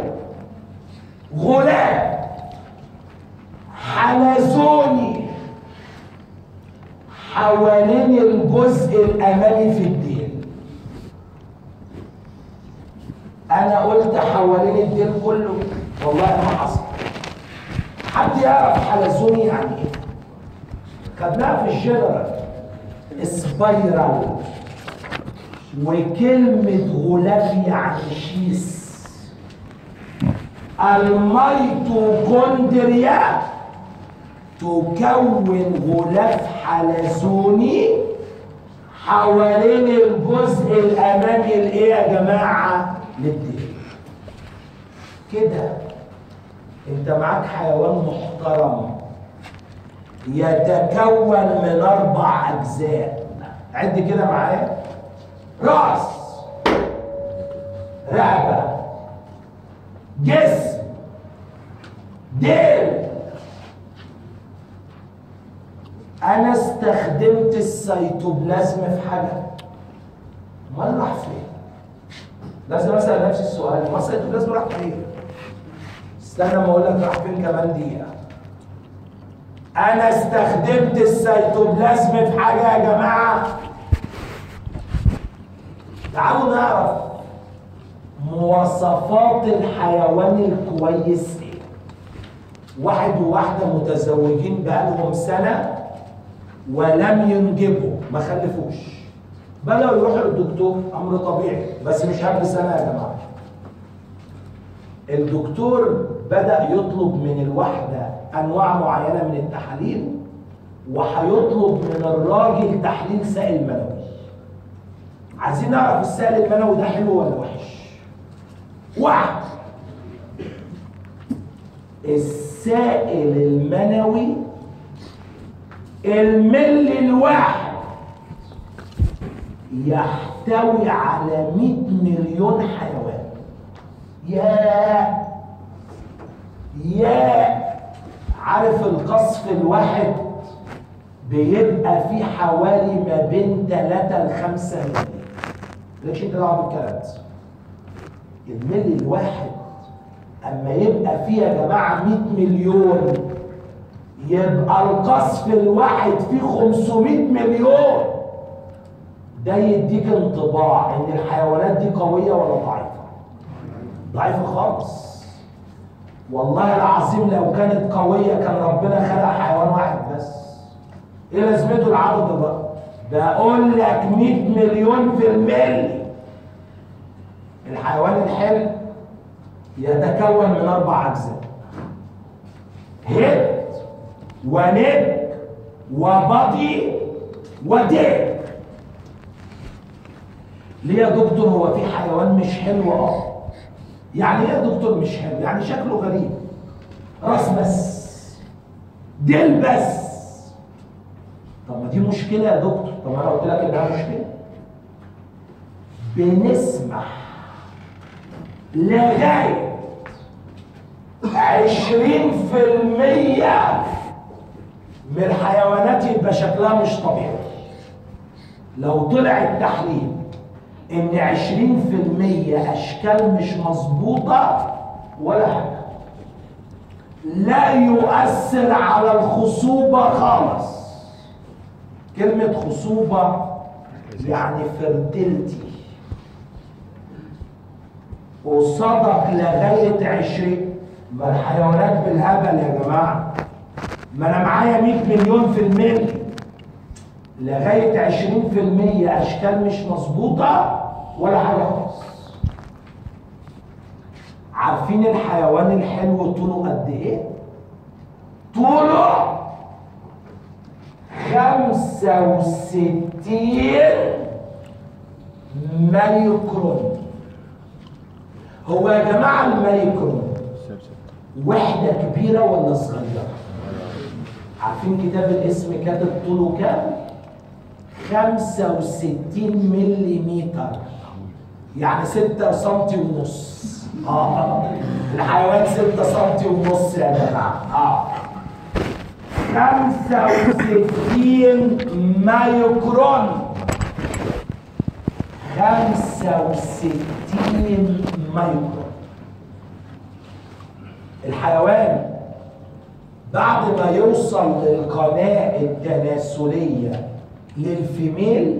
غلاف حلزوني حوالين الجزء الامامي في الدين انا قلت حوالين الدين كله والله ما حصل حد يعرف حلزوني يعني ايه خدناها في الجنرال سبايرال وكلمة غلاف يعني شيس الميتوكوندريا تكون غلاف حلزوني حوالين الجزء الامامي الايه يا جماعه للدين كده انت معاك حيوان محترم يتكون من اربع اجزاء عد كده معايا راس رقبه جسم ديل انا استخدمت السيتوبلازم في حاجه امال راح فين لازم اسال نفسي السؤال ما السيتوبلازم راح فين استنى ما اقول لك راح فين كمان دقيقه انا استخدمت السيتوبلازم في حاجه يا جماعه تعالوا نعرف مواصفات الحيوان الكويس ايه واحد وواحده متزوجين بقالهم سنه ولم ينجبوا ما خلفوش بدأوا يروحوا للدكتور امر طبيعي بس مش قبل سنه يا جماعه الدكتور بدأ يطلب من الواحدة أنواع معينة من التحاليل وهيطلب من الراجل تحليل سائل منوي عايزين نعرف السائل المنوي ده حلو ولا وحش واحد السائل المنوي الملي الواحد يحتوي على 100 مليون حيوان يا يا عارف القصف الواحد بيبقى فيه حوالي ما بين 3 ل 5 مللي ليش انت دعوه بالكلام ده الملي الواحد اما يبقى فيه يا جماعه 100 مليون يبقى القصف الواحد فيه 500 مليون ده يديك انطباع ان الحيوانات دي قويه ولا ضعيفه ضعيفه خالص والله العظيم لو كانت قويه كان ربنا خلق حيوان واحد بس ايه لازمته العدد ده بقول لك 100 مليون في الملي الحيوان الحلو يتكون من اربع اجزاء هيد ونك وبطي وديك ليه يا دكتور هو في حيوان مش حلو اه يعني ايه يا دكتور مش حلو يعني شكله غريب راس بس ديل بس طب ما دي مشكله يا دكتور طب انا قلت لك انها مشكله بنسمح لغايه عشرين في المية من الحيوانات يبقى شكلها مش طبيعي لو طلع التحليل ان عشرين في المية اشكال مش مظبوطة ولا حاجة لا يؤثر على الخصوبة خالص كلمة خصوبة يعني فردلتي وصدق لغاية عشرين ما الحيوانات بالهبل يا جماعة ما انا معايا 100 مليون في المية لغاية عشرين في المية أشكال مش مظبوطة ولا حاجة خالص عارفين الحيوان الحلو طوله قد إيه؟ طوله خمسة وستين مايكرون هو يا جماعة المايكرون وحدة كبيرة ولا صغيرة؟ عارفين كتاب الاسم كاتب طوله كام؟ 65 مليمتر يعني 6 سنتي ونص اه الحيوان 6 سنتي ونص يا جماعة اه 65 مايكرون 65 مايكرون الحيوان بعد ما يوصل للقناة التناسلية للفيميل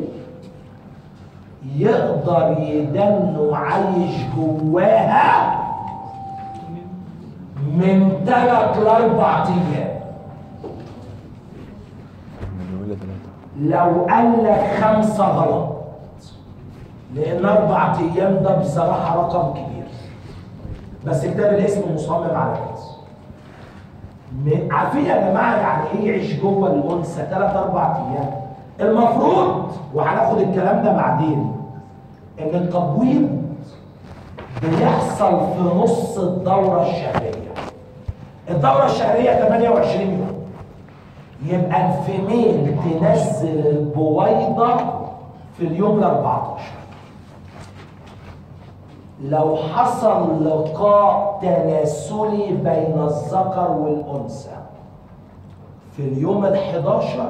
يقدر يدنه عايش جواها من ثلاث لاربع ايام من ولا ثلاثة لو قال لك خمسة غلط لأن أربع أيام ده بصراحة رقم كبير بس كتاب الاسم مصمم على كده م- عارفين يا جماعة يعني إيه يعيش جوه الأنثى ثلاث أربع أيام المفروض وهناخد الكلام ده بعدين إن التبويض بيحصل في نص الدورة الشهرية الدورة الشهرية 28 يوم يبقى الفيميل تنزل البويضة في اليوم ال 14 لو حصل لقاء تناسلي بين الذكر والأنثى في اليوم ال 11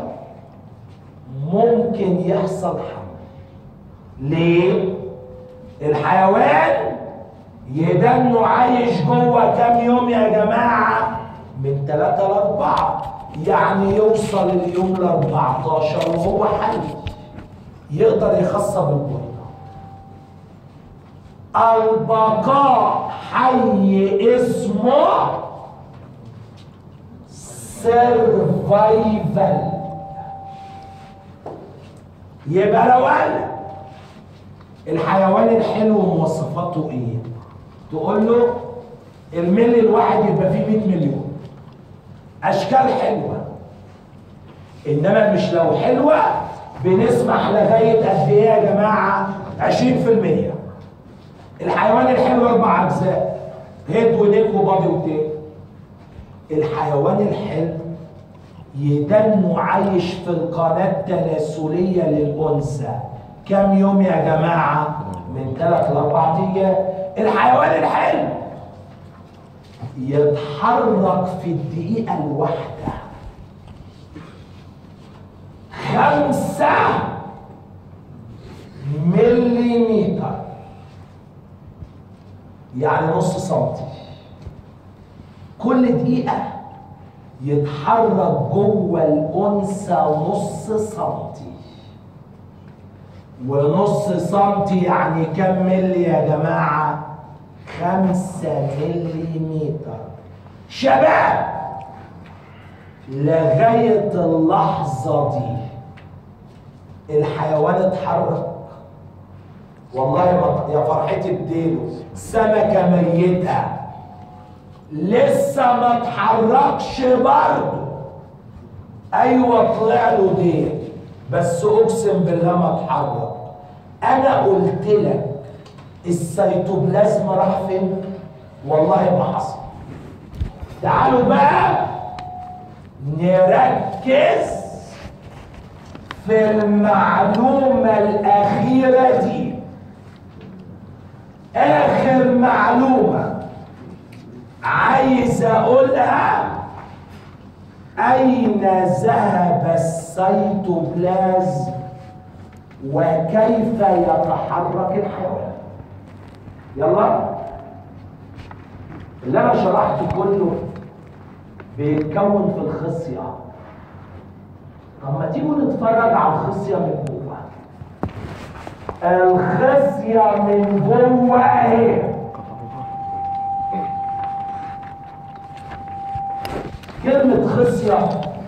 ممكن يحصل حمل ليه؟ الحيوان يدنه عايش جوه كام يوم يا جماعة؟ من ثلاثة لأربعة يعني يوصل اليوم ل 14 وهو حي يقدر يخصب البيضة البقاء حي اسمه سيرفايفل يبقى لو قال الحيوان الحلو مواصفاته ايه؟ تقول له الملي الواحد يبقى فيه 100 مليون اشكال حلوه انما مش لو حلوه بنسمح لغايه قد ايه يا جماعه 20% الحيوان الحلو اربع اجزاء هيد ونيك وبادي وتيل الحيوان الحلو يدنه عايش في القناه التناسليه للانثى كم يوم يا جماعه من ثلاث لاربع ايام الحيوان الحلو يتحرك في الدقيقة الواحدة خمسة مليمتر يعني نص سنتي كل دقيقة يتحرك جوه الأنثى نص سنتي ونص سنتي يعني كم ملي يا جماعة؟ خمسة مليمتر شباب لغاية اللحظة دي الحيوان اتحرك والله ما يا فرحتي بديله سمكة ميتة لسه ما اتحركش برضه ايوه طلع له ديل بس اقسم بالله ما اتحرك انا قلت لك السيتوبلازم راح فين والله ما حصل تعالوا بقى نركز في المعلومة الأخيرة دي آخر معلومة عايز أقولها أين ذهب السيتوبلازم وكيف يتحرك الحيوان يلا اللي انا شرحته كله بيتكون في الخصية طب ما تيجوا نتفرج على الخصية من جوه الخصية من جوه اهي كلمة خصية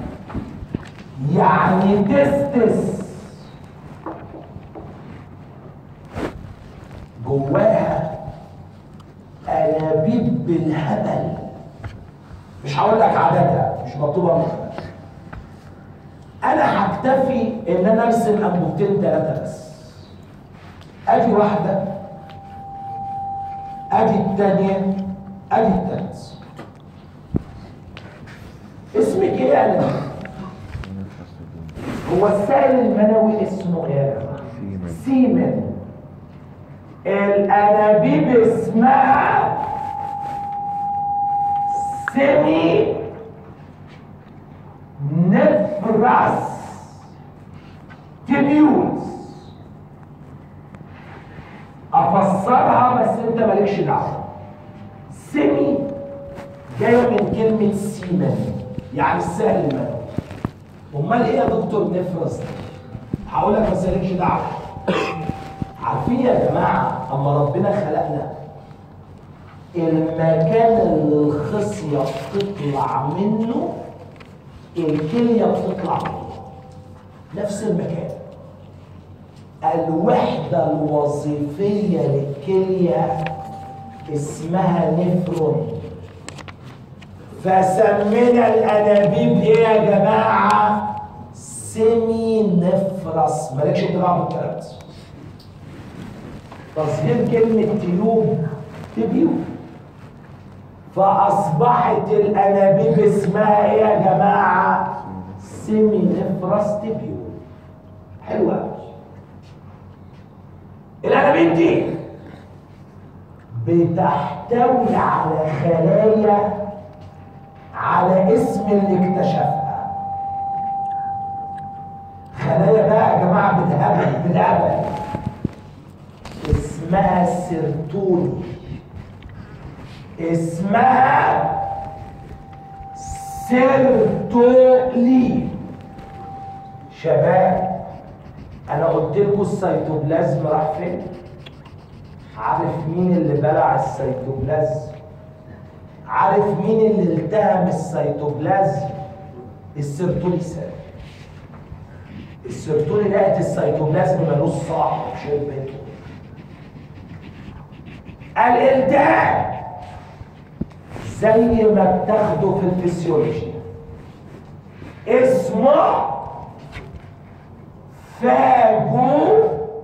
يعني تستس جواها انابيب بالهبل مش هقول لك عددها مش مطلوبه منك انا هكتفي ان انا ارسم انبوبتين ثلاثه بس ادي واحده ادي الثانيه ادي الثالثه اسمك ايه يا قلبي؟ هو السائل المنوي اسمه ايه يا جماعه؟ سيمن. سيمن الانابيب اسمها سيمي نفرس تبيوز افسرها بس انت مالكش دعوه سيمي جايه من كلمه سيمن يعني السهل المنوي امال ايه يا دكتور نفرس دي؟ هقول لك بس مالكش دعوه عارفين يا جماعه اما ربنا خلقنا المكان اللي الخصيه بتطلع منه الكليه بتطلع منه نفس المكان الوحده الوظيفيه للكليه اسمها نفرون فسمينا الانابيب ايه يا جماعه سيمي نفرس مالكش دعوه بالكلام ده تصغير كلمه تيوب تبيوب فاصبحت الانابيب اسمها ايه يا جماعه سيمي نفرس تبيوب حلوه أوي. الانابيب دي بتحتوي على خلايا على اسم اللي اكتشفها خلايا بقى يا جماعه بالهبل بالهبل اسمها سيرتولي اسمها سيرتولي شباب انا قلت لكم السيتوبلازم راح فين عارف مين اللي بلع السيتوبلازم عارف مين اللي التهم السيتوبلازم السيرتولي سال السيرتولي لقت السيتوبلازم ملوش صاحب شربته الالتهاب زي ما بتاخده في الفسيولوجي اسمه فاجو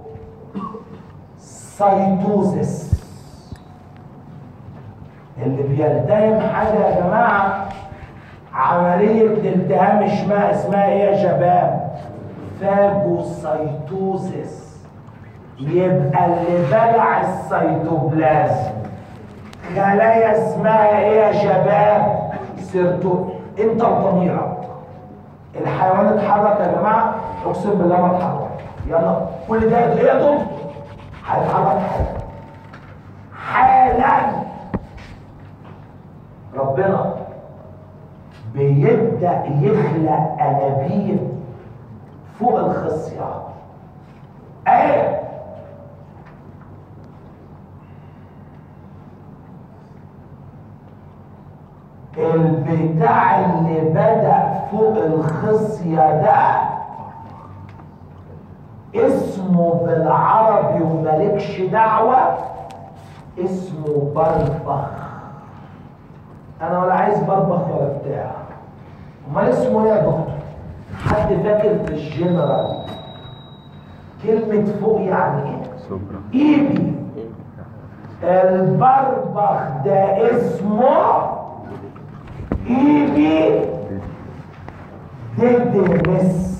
سايتوزس اللي بيلتهم حاجه يا جماعه عمليه التهام اسمها اسمها ايه يا شباب؟ فاجوسايتوزس يبقى اللي بلع السيتوبلازم خلايا اسمها ايه يا شباب؟ سيرتو انت وضميرك الحيوان اتحرك يا جماعه اقسم بالله ما اتحرك يلا كل ده ايه يا دكتور؟ هيتحرك حالا حالا ربنا بيبدا يخلق انابيب فوق الخصيه ايه البتاع اللي بدا فوق الخصيه ده اسمه بالعربي ومالكش دعوه اسمه بربخ انا ولا عايز بربخ ولا بتاع امال اسمه ايه يا دكتور حد فاكر في الجنرال كلمة فوق يعني ايه؟ سوبرا ايبي البربخ ده اسمه ايبي ديدمس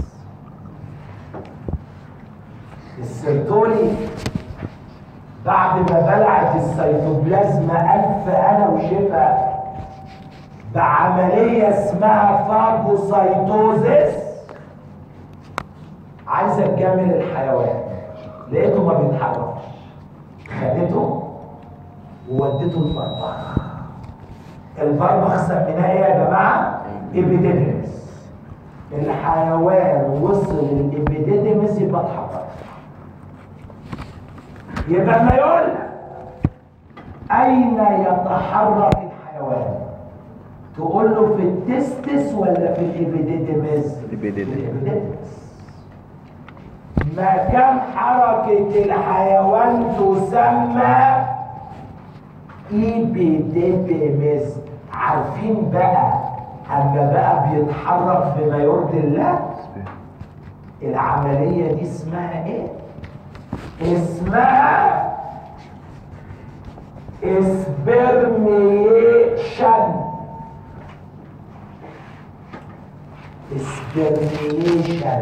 السيرتولي بعد ما بلعت السيتوبلازم ألف أنا وشفا بعملية اسمها فاجوسايتوزيس عايزة تجمل الحيوان لقيته ما بيتحركش خدته وودته البربخ البربخ سميناه ايه يا جماعة؟ ابيديدمس الحيوان وصل الابيديدمس يبقى اتحرك يبقى ما يقول لك اين يتحرك الحيوان تقول له في التستس ولا في الابيديدمس الإبيديدمس. في الابيديدمس مكان حركة الحيوان تسمى ايبيديدمس عارفين بقى اما بقى بيتحرك بما يرضي الله العملية دي اسمها ايه؟ اسمها اسبرميشن اسبرميشن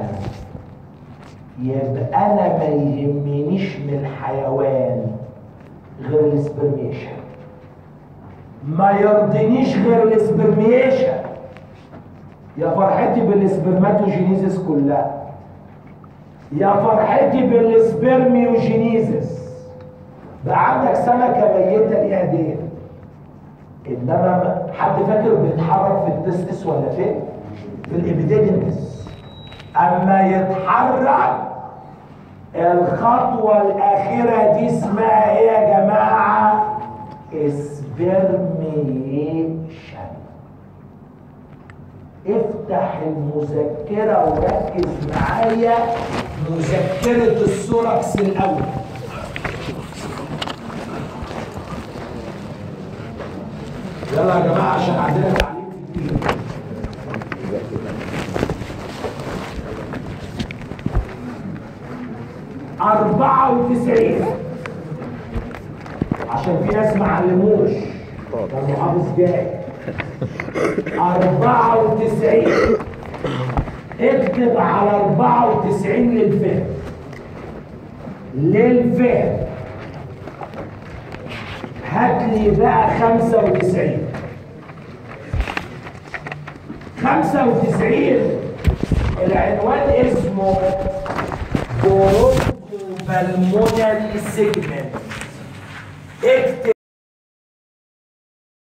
يبقى انا ما يهمنيش من الحيوان غير الاسبرميشن ما يرضينيش غير الاسبرميشن يا فرحتي بالاسبرماتوجينيزيس كلها يا فرحتي بالسبرميوجينيزيس بقى عندك سمكه ميته ليها ديل انما حد فاكر بيتحرك في التستس ولا فين؟ في الابيديديمس اما يتحرك الخطوه الاخيره دي اسمها ايه يا جماعه؟ اسبرميشن افتح المذكرة وركز معايا مذكرة السوركس الأول يلا يا جماعة عشان عندنا تعليم كتير أربعة وتسعين عشان في ناس ما علموش كان محافظ جاي أربعة وتسعين اكتب على أربعة وتسعين للفهم للفهم هات لي بقى خمسة وتسعين خمسة وتسعين العنوان اسمه بورونكو بالمونري سيجمنت